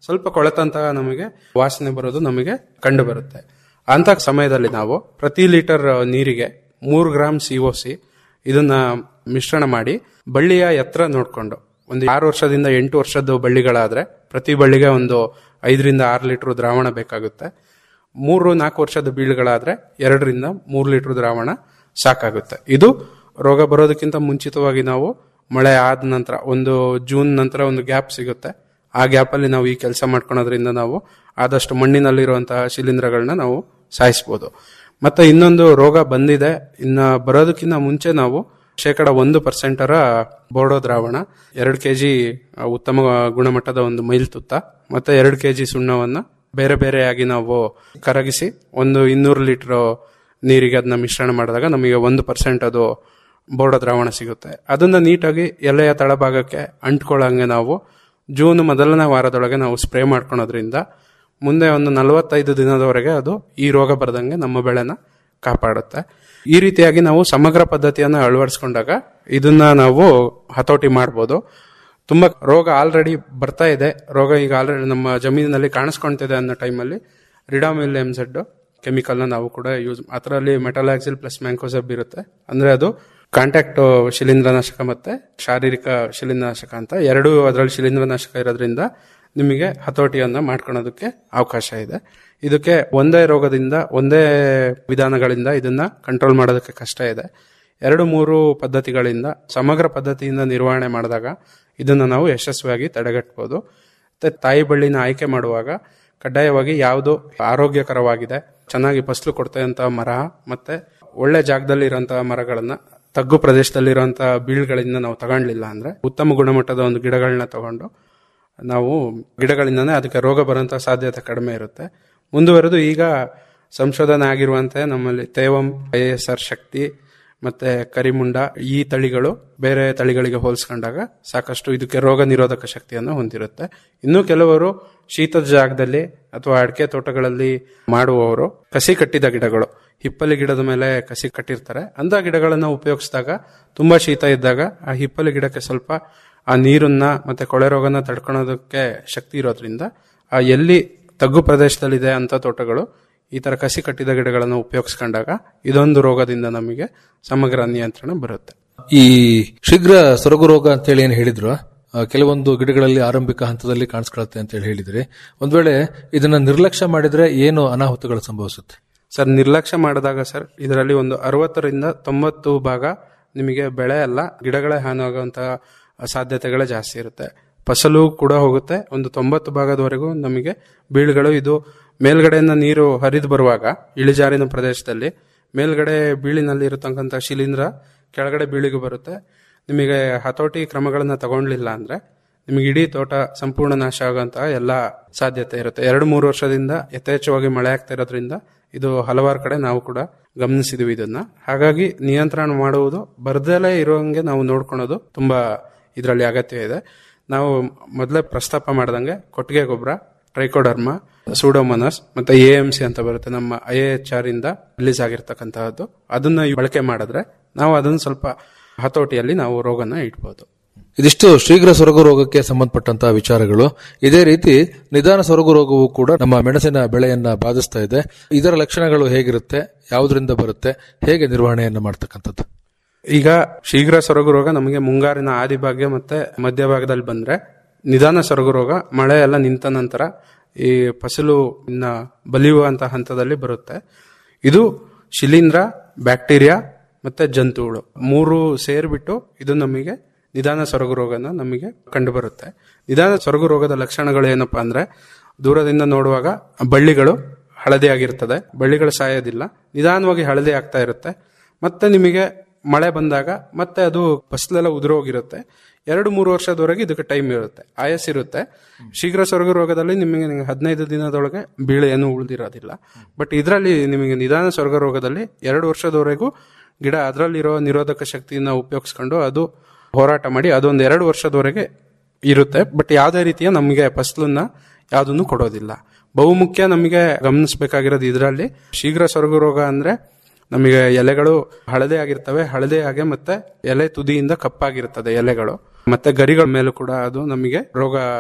E: ಸ್ವಲ್ಪ ಕೊಳೆತಂತ ನಮಗೆ ವಾಸನೆ ಬರೋದು ನಮಗೆ ಕಂಡು ಬರುತ್ತೆ ಅಂತ ಸಮಯದಲ್ಲಿ ನಾವು ಪ್ರತಿ ಲೀಟರ್ ನೀರಿಗೆ ಮೂರು ಗ್ರಾಮ್ ಸಿ ಒ ಸಿ ಇದನ್ನ ಮಿಶ್ರಣ ಮಾಡಿ ಬಳ್ಳಿಯ ಎತ್ತರ ನೋಡ್ಕೊಂಡು ಒಂದು ಆರು ವರ್ಷದಿಂದ ಎಂಟು ವರ್ಷದ ಬಳ್ಳಿಗಳಾದ್ರೆ ಪ್ರತಿ ಬಳ್ಳಿಗೆ ಒಂದು ಐದರಿಂದ ಆರು ಲೀಟರ್ ದ್ರಾವಣ ಬೇಕಾಗುತ್ತೆ ಮೂರು ನಾಲ್ಕು ವರ್ಷದ ಬೀಳುಗಳಾದ್ರೆ ಎರಡರಿಂದ ಮೂರು ಲೀಟರ್ ದ್ರಾವಣ ಸಾಕಾಗುತ್ತೆ ಇದು ರೋಗ ಬರೋದಕ್ಕಿಂತ ಮುಂಚಿತವಾಗಿ ನಾವು ಮಳೆ ಆದ ನಂತರ ಒಂದು ಜೂನ್ ನಂತರ ಒಂದು ಗ್ಯಾಪ್ ಸಿಗುತ್ತೆ ಆ ಗ್ಯಾಪ್ ಅಲ್ಲಿ ನಾವು ಈ ಕೆಲಸ ಮಾಡ್ಕೊಳೋದ್ರಿಂದ ನಾವು ಆದಷ್ಟು ಮಣ್ಣಿನಲ್ಲಿರುವಂತಹ ಶಿಲೀಂಧ್ರಗಳನ್ನ ನಾವು ಸಾಯಿಸ್ಬೋದು ಮತ್ತೆ ಇನ್ನೊಂದು ರೋಗ ಬಂದಿದೆ ಇನ್ನ ಬರೋದಕ್ಕಿಂತ ಮುಂಚೆ ನಾವು ಶೇಕಡ ಒಂದು ಪರ್ಸೆಂಟರ ಬೋರ್ಡೋ ದ್ರಾವಣ ಎರಡು ಕೆಜಿ ಉತ್ತಮ ಗುಣಮಟ್ಟದ ಒಂದು ಮೈಲ್ ತುತ್ತ ಮತ್ತೆ ಎರಡು ಕೆಜಿ ಸುಣ್ಣವನ್ನ ಬೇರೆ ಬೇರೆಯಾಗಿ ನಾವು ಕರಗಿಸಿ ಒಂದು ಇನ್ನೂರು ಲೀಟರ್ ನೀರಿಗೆ ಅದನ್ನ ಮಿಶ್ರಣ ಮಾಡಿದಾಗ ನಮಗೆ ಒಂದು ಪರ್ಸೆಂಟ್ ಅದು ಬೋರ್ಡ ದ್ರಾವಣ ಸಿಗುತ್ತೆ ಅದನ್ನ ನೀಟಾಗಿ ಎಲೆಯ ತಳಭಾಗಕ್ಕೆ ಅಂಟ್ಕೊಳ್ಳಂಗೆ ನಾವು ಜೂನ್ ಮೊದಲನೇ ವಾರದೊಳಗೆ ನಾವು ಸ್ಪ್ರೇ ಮಾಡ್ಕೊಳೋದ್ರಿಂದ ಮುಂದೆ ಒಂದು ನಲವತ್ತೈದು ದಿನದವರೆಗೆ ಅದು ಈ ರೋಗ ಬರದಂಗೆ ನಮ್ಮ ಬೆಳೆನ ಕಾಪಾಡುತ್ತೆ ಈ ರೀತಿಯಾಗಿ ನಾವು ಸಮಗ್ರ ಪದ್ಧತಿಯನ್ನು ಅಳವಡಿಸ್ಕೊಂಡಾಗ ಇದನ್ನ ನಾವು ಹತೋಟಿ ಮಾಡ್ಬೋದು ತುಂಬಾ ರೋಗ ಆಲ್ರೆಡಿ ಬರ್ತಾ ಇದೆ ರೋಗ ಈಗ ಆಲ್ರೆಡಿ ನಮ್ಮ ಜಮೀನಿನಲ್ಲಿ ಕಾಣಿಸ್ಕೊಳ್ತಿದೆ ಅನ್ನೋ ಟೈಮಲ್ಲಿ ರಿಡಾಮಿಲ್ ಎಮ್ ಜೆಡ್ ಕೆಮಿಕಲ್ನ ನಾವು ಕೂಡ ಯೂಸ್ ಅದರಲ್ಲಿ ಮೆಟಲಾಕ್ಸಿಲ್ ಪ್ಲಸ್ ಮ್ಯಾಂಕೋಸಬ್ ಇರುತ್ತೆ ಅಂದ್ರೆ ಅದು ಕಾಂಟ್ಯಾಕ್ಟ್ ಶಿಲೀಂಧ್ರನಾಶಕ ಮತ್ತೆ ಶಾರೀರಿಕ ಶಿಲೀಂಧ್ರನಾಶಕ ಅಂತ ಎರಡು ಅದರಲ್ಲಿ ಶಿಲೀಂಧ್ರನಾಶಕ ಇರೋದ್ರಿಂದ ನಿಮಗೆ ಹತೋಟಿಯನ್ನ ಮಾಡ್ಕೊಳೋದಕ್ಕೆ ಅವಕಾಶ ಇದೆ ಇದಕ್ಕೆ ಒಂದೇ ರೋಗದಿಂದ ಒಂದೇ ವಿಧಾನಗಳಿಂದ ಇದನ್ನ ಕಂಟ್ರೋಲ್ ಮಾಡೋದಕ್ಕೆ ಕಷ್ಟ ಇದೆ ಎರಡು ಮೂರು ಪದ್ಧತಿಗಳಿಂದ ಸಮಗ್ರ ಪದ್ಧತಿಯಿಂದ ನಿರ್ವಹಣೆ ಮಾಡಿದಾಗ ಇದನ್ನು ನಾವು ಯಶಸ್ವಿಯಾಗಿ ತಡೆಗಟ್ಟಬಹುದು ಮತ್ತೆ ತಾಯಿ ಬಳ್ಳಿನ ಆಯ್ಕೆ ಮಾಡುವಾಗ ಕಡ್ಡಾಯವಾಗಿ ಯಾವುದು ಆರೋಗ್ಯಕರವಾಗಿದೆ ಚೆನ್ನಾಗಿ ಫಸಲು ಕೊಡ್ತಕ್ಕಂತಹ ಮರ ಮತ್ತೆ ಒಳ್ಳೆ ಜಾಗದಲ್ಲಿ ಇರುವಂತಹ ಮರಗಳನ್ನ ತಗ್ಗು ಪ್ರದೇಶದಲ್ಲಿರುವಂತಹ ಬೀಳ್ಗಳಿಂದ ನಾವು ತಗೊಂಡ್ಲಿಲ್ಲ ಅಂದ್ರೆ ಉತ್ತಮ ಗುಣಮಟ್ಟದ ಒಂದು ಗಿಡಗಳನ್ನ ತಗೊಂಡು ನಾವು ಗಿಡಗಳಿಂದನೇ ಅದಕ್ಕೆ ರೋಗ ಬರುವಂತಹ ಸಾಧ್ಯತೆ ಕಡಿಮೆ ಇರುತ್ತೆ ಮುಂದುವರೆದು ಈಗ ಸಂಶೋಧನೆ ಆಗಿರುವಂತೆ ನಮ್ಮಲ್ಲಿ Thevam I S R Shakti ಮತ್ತೆ ಕರಿಮುಂಡ ಈ ತಳಿಗಳು ಬೇರೆ ತಳಿಗಳಿಗೆ ಹೋಲಿಸ್ಕೊಂಡಾಗ ಸಾಕಷ್ಟು ಇದಕ್ಕೆ ರೋಗ ನಿರೋಧಕ ಶಕ್ತಿಯನ್ನು ಹೊಂದಿರುತ್ತೆ ಇನ್ನು ಕೆಲವರು ಶೀತದ ಜಾಗದಲ್ಲಿ ಅಥವಾ ಅಡಿಕೆ ತೋಟಗಳಲ್ಲಿ ಮಾಡುವವರು ಕಸಿ ಕಟ್ಟಿದ ಗಿಡಗಳು ಹಿಪ್ಪಲಿ ಗಿಡದ ಮೇಲೆ ಕಸಿ ಕಟ್ಟಿರ್ತಾರೆ ಅಂತ ಗಿಡಗಳನ್ನು ಉಪಯೋಗಿಸಿದಾಗ ತುಂಬಾ ಶೀತ ಇದ್ದಾಗ ಆ ಹಿಪ್ಪಲಿ ಗಿಡಕ್ಕೆ ಸ್ವಲ್ಪ ಆ ನೀರನ್ನ ಮತ್ತೆ ಕೊಳೆ ರೋಗನ ತಡ್ಕೊಳೋದಕ್ಕೆ ಶಕ್ತಿ ಇರೋದ್ರಿಂದ ಆ ಎಲ್ಲಿ ತಗ್ಗು ಪ್ರದೇಶದಲ್ಲಿದೆ ಅಂತ ತೋಟಗಳು ಈ ತರ ಕಸಿ ಕಟ್ಟಿದ ಗಿಡಗಳನ್ನು ಉಪಯೋಗಿಸ್ಕೊಂಡಾಗ ಇದೊಂದು ರೋಗದಿಂದ ನಮಗೆ ಸಮಗ್ರ ನಿಯಂತ್ರಣ ಬರುತ್ತೆ
D: ಈ ಶೀಘ್ರ ಸೊರಗು ರೋಗ ಅಂತ ಹೇಳಿ ಏನು ಹೇಳಿದ್ರು ಆ, ಕೆಲವೊಂದು ಗಿಡಗಳಲ್ಲಿ ಆರಂಭಿಕ ಹಂತದಲ್ಲಿ ಕಾಣಿಸ್ಕೊಳತ್ತೆ ಅಂತ ಹೇಳಿ ಹೇಳಿದ್ರಿ ಒಂದ್ ವೇಳೆ ಇದನ್ನ ನಿರ್ಲಕ್ಷ್ಯ ಮಾಡಿದ್ರೆ ಏನು ಅನಾಹುತಗಳು ಸಂಭವಿಸುತ್ತೆ
E: ಸರ್ ನಿರ್ಲಕ್ಷ್ಯ ಮಾಡಿದಾಗ ಸರ್ ಇದರಲ್ಲಿ ಒಂದು ಅರವತ್ತರಿಂದ ತೊಂಬತ್ತು ಭಾಗ ನಿಮಗೆ ಬೆಳೆ ಅಲ್ಲ ಗಿಡಗಳೇ ಹಾನಿಯಾಗುವಂತಹ ಸಾಧ್ಯತೆಗಳೇ ಜಾಸ್ತಿ ಇರುತ್ತೆ ಫಸಲು ಕೂಡ ಹೋಗುತ್ತೆ ಒಂದು ತೊಂಬತ್ತು ಭಾಗದವರೆಗೂ ನಮಗೆ ಬೀಳುಗಳು ಇದು ಮೇಲ್ಗಡೆಯಿಂದ ನೀರು ಹರಿದು ಬರುವಾಗ ಇಳಿಜಾರಿನ ಪ್ರದೇಶದಲ್ಲಿ ಮೇಲ್ಗಡೆ ಬೀಳಿನಲ್ಲಿ ಇರತಕ್ಕಂಥ ಶಿಲೀಂಧ್ರ ಕೆಳಗಡೆ ಬೀಳಿಗೆ ಬರುತ್ತೆ ನಿಮಗೆ ಹತೋಟಿ ಕ್ರಮಗಳನ್ನ ತಗೊಂಡ್ಲಿಲ್ಲ ಅಂದ್ರೆ ನಿಮಗೆ ಇಡೀ ತೋಟ ಸಂಪೂರ್ಣ ನಾಶ ಆಗುವಂತಹ ಎಲ್ಲ ಸಾಧ್ಯತೆ ಇರುತ್ತೆ ಎರಡು ಮೂರು ವರ್ಷದಿಂದ ಯಥೇಚ್ಛವಾಗಿ ಮಳೆ ಆಗ್ತಾ ಇರೋದ್ರಿಂದ ಇದು ಹಲವಾರು ಕಡೆ ನಾವು ಕೂಡ ಗಮನಿಸಿದ್ವಿ ಇದನ್ನ ಹಾಗಾಗಿ ನಿಯಂತ್ರಣ ಮಾಡುವುದು ಬರ್ದಲೇ ಇರೋಂಗೆ ನಾವು ನೋಡ್ಕೊಳೋದು ತುಂಬಾ ಇದರಲ್ಲಿ ಅಗತ್ಯ ಇದೆ ನಾವು ಮೊದಲೇ ಪ್ರಸ್ತಾಪ ಮಾಡ್ದಂಗೆ ಕೊಟ್ಟಿಗೆ ಗೊಬ್ಬರ ಟ್ರೈಕೋಡರ್ಮ ಸೂಡೋಮನಸ್ ಮತ್ತೆ ಎ ಎಂ ಸಿ ಅಂತ ಬರುತ್ತೆ ನಮ್ಮ ಐ ಎಚ್ ಆರ್ ಇಂದ ರಿಲೀಸ್ ಆಗಿರ್ತಕ್ಕಂತಹದ್ದು ಅದನ್ನ ಬಳಕೆ ಮಾಡಿದ್ರೆ ನಾವು ಅದನ್ನ ಸ್ವಲ್ಪ ಹತೋಟಿಯಲ್ಲಿ ನಾವು ರೋಗನ ಇಡ್ಬೋದು
D: ಇದಿಷ್ಟು ಶೀಘ್ರ ಸೊರಗು ರೋಗಕ್ಕೆ ಸಂಬಂಧಪಟ್ಟಂತಹ ವಿಚಾರಗಳು ಇದೇ ರೀತಿ ನಿಧಾನ ಸೊರಗು ರೋಗವು ಕೂಡ ನಮ್ಮ ಮೆಣಸಿನ ಬೆಳೆಯನ್ನ ಬಾಧಿಸ್ತಾ ಇದೆ ಇದರ ಲಕ್ಷಣಗಳು ಹೇಗಿರುತ್ತೆ ಯಾವುದರಿಂದ ಬರುತ್ತೆ ಹೇಗೆ ನಿರ್ವಹಣೆಯನ್ನ ಮಾಡ್ತಕ್ಕಂಥದ್ದು
E: ಈಗ ಶೀಘ್ರ ಸೊರಗು ರೋಗ ನಮಗೆ ಮುಂಗಾರಿನ ಆದಿಭಾಗ್ಯ ಮತ್ತೆ ಮಧ್ಯಭಾಗದಲ್ಲಿ ಬಂದ್ರೆ ನಿಧಾನ ಸೊರಗು ರೋಗ ಮಳೆ ಎಲ್ಲ ನಿಂತ ನಂತರ ಈ ಫಸಲು ಇನ್ನ ಬಲಿಯುವಂತ ಹಂತದಲ್ಲಿ ಬರುತ್ತೆ ಇದು ಶಿಲೀಂಧ್ರ ಬ್ಯಾಕ್ಟೀರಿಯಾ ಮತ್ತೆ ಜಂತುಗಳು ಮೂರು ಸೇರ್ಬಿಟ್ಟು ಇದು ನಮಗೆ ನಿಧಾನ ಸೊರಗು ರೋಗನ ನಮಗೆ ಕಂಡು ಬರುತ್ತೆ ನಿಧಾನ ಸೊರಗು ರೋಗದ ಲಕ್ಷಣಗಳು ಏನಪ್ಪಾ ಅಂದ್ರೆ ದೂರದಿಂದ ನೋಡುವಾಗ ಬಳ್ಳಿಗಳು ಹಳದಿ ಆಗಿರ್ತದೆ ಬಳ್ಳಿಗಳು ಸಾಯೋದಿಲ್ಲ ನಿಧಾನವಾಗಿ ಹಳದಿ ಆಗ್ತಾ ಇರುತ್ತೆ ಮತ್ತೆ ನಿಮಗೆ ಮಳೆ ಬಂದಾಗ ಮತ್ತೆ ಅದು ಫಸಲೆಲ್ಲ ಉದುರೋಗಿರುತ್ತೆ ಎರಡು ಮೂರು ವರ್ಷದವರೆಗೆ ಇದಕ್ಕೆ ಟೈಮ್ ಇರುತ್ತೆ ಆಯಸ್ ಇರುತ್ತೆ ಶೀಘ್ರ ಸೊರಗು ರೋಗದಲ್ಲಿ ನಿಮಗೆ ನಿಮಗೆ ಹದಿನೈದು ದಿನದೊಳಗೆ ಬೀಳೆ ಏನು ಉಳಿದಿರೋದಿಲ್ಲ ಬಟ್ ಇದರಲ್ಲಿ ನಿಮಗೆ ನಿಧಾನ ಸೊರಗು ರೋಗದಲ್ಲಿ ಎರಡು ವರ್ಷದವರೆಗೂ ಗಿಡ ಅದರಲ್ಲಿರೋ ನಿರೋಧಕ ಶಕ್ತಿಯನ್ನ ಉಪಯೋಗಿಸ್ಕೊಂಡು ಅದು ಹೋರಾಟ ಮಾಡಿ ಅದೊಂದು ಎರಡು ವರ್ಷದವರೆಗೆ ಇರುತ್ತೆ ಬಟ್ ಯಾವುದೇ ರೀತಿಯ ನಮಗೆ ಫಸಲನ್ನ ಯಾವುದನ್ನು ಕೊಡೋದಿಲ್ಲ ಬಹುಮುಖ್ಯ ನಮಗೆ ಗಮನಿಸಬೇಕಾಗಿರೋದು ಇದರಲ್ಲಿ ಶೀಘ್ರ ಸೊರಗು ರೋಗ ಅಂದ್ರೆ ನಮಗೆ ಎಲೆಗಳು ಹಳದೆ ಆಗಿರ್ತವೆ ಹಳದೆ ಆಗಿ ಮತ್ತೆ ಎಲೆ ತುದಿಯಿಂದ ಕಪ್ಪಾಗಿರ್ತದೆ ಎಲೆಗಳು ಮತ್ತೆ ಗರಿಗಳ ಮೇಲೂ ಕೂಡ ಅದು ನಮಗೆ ರೋಗ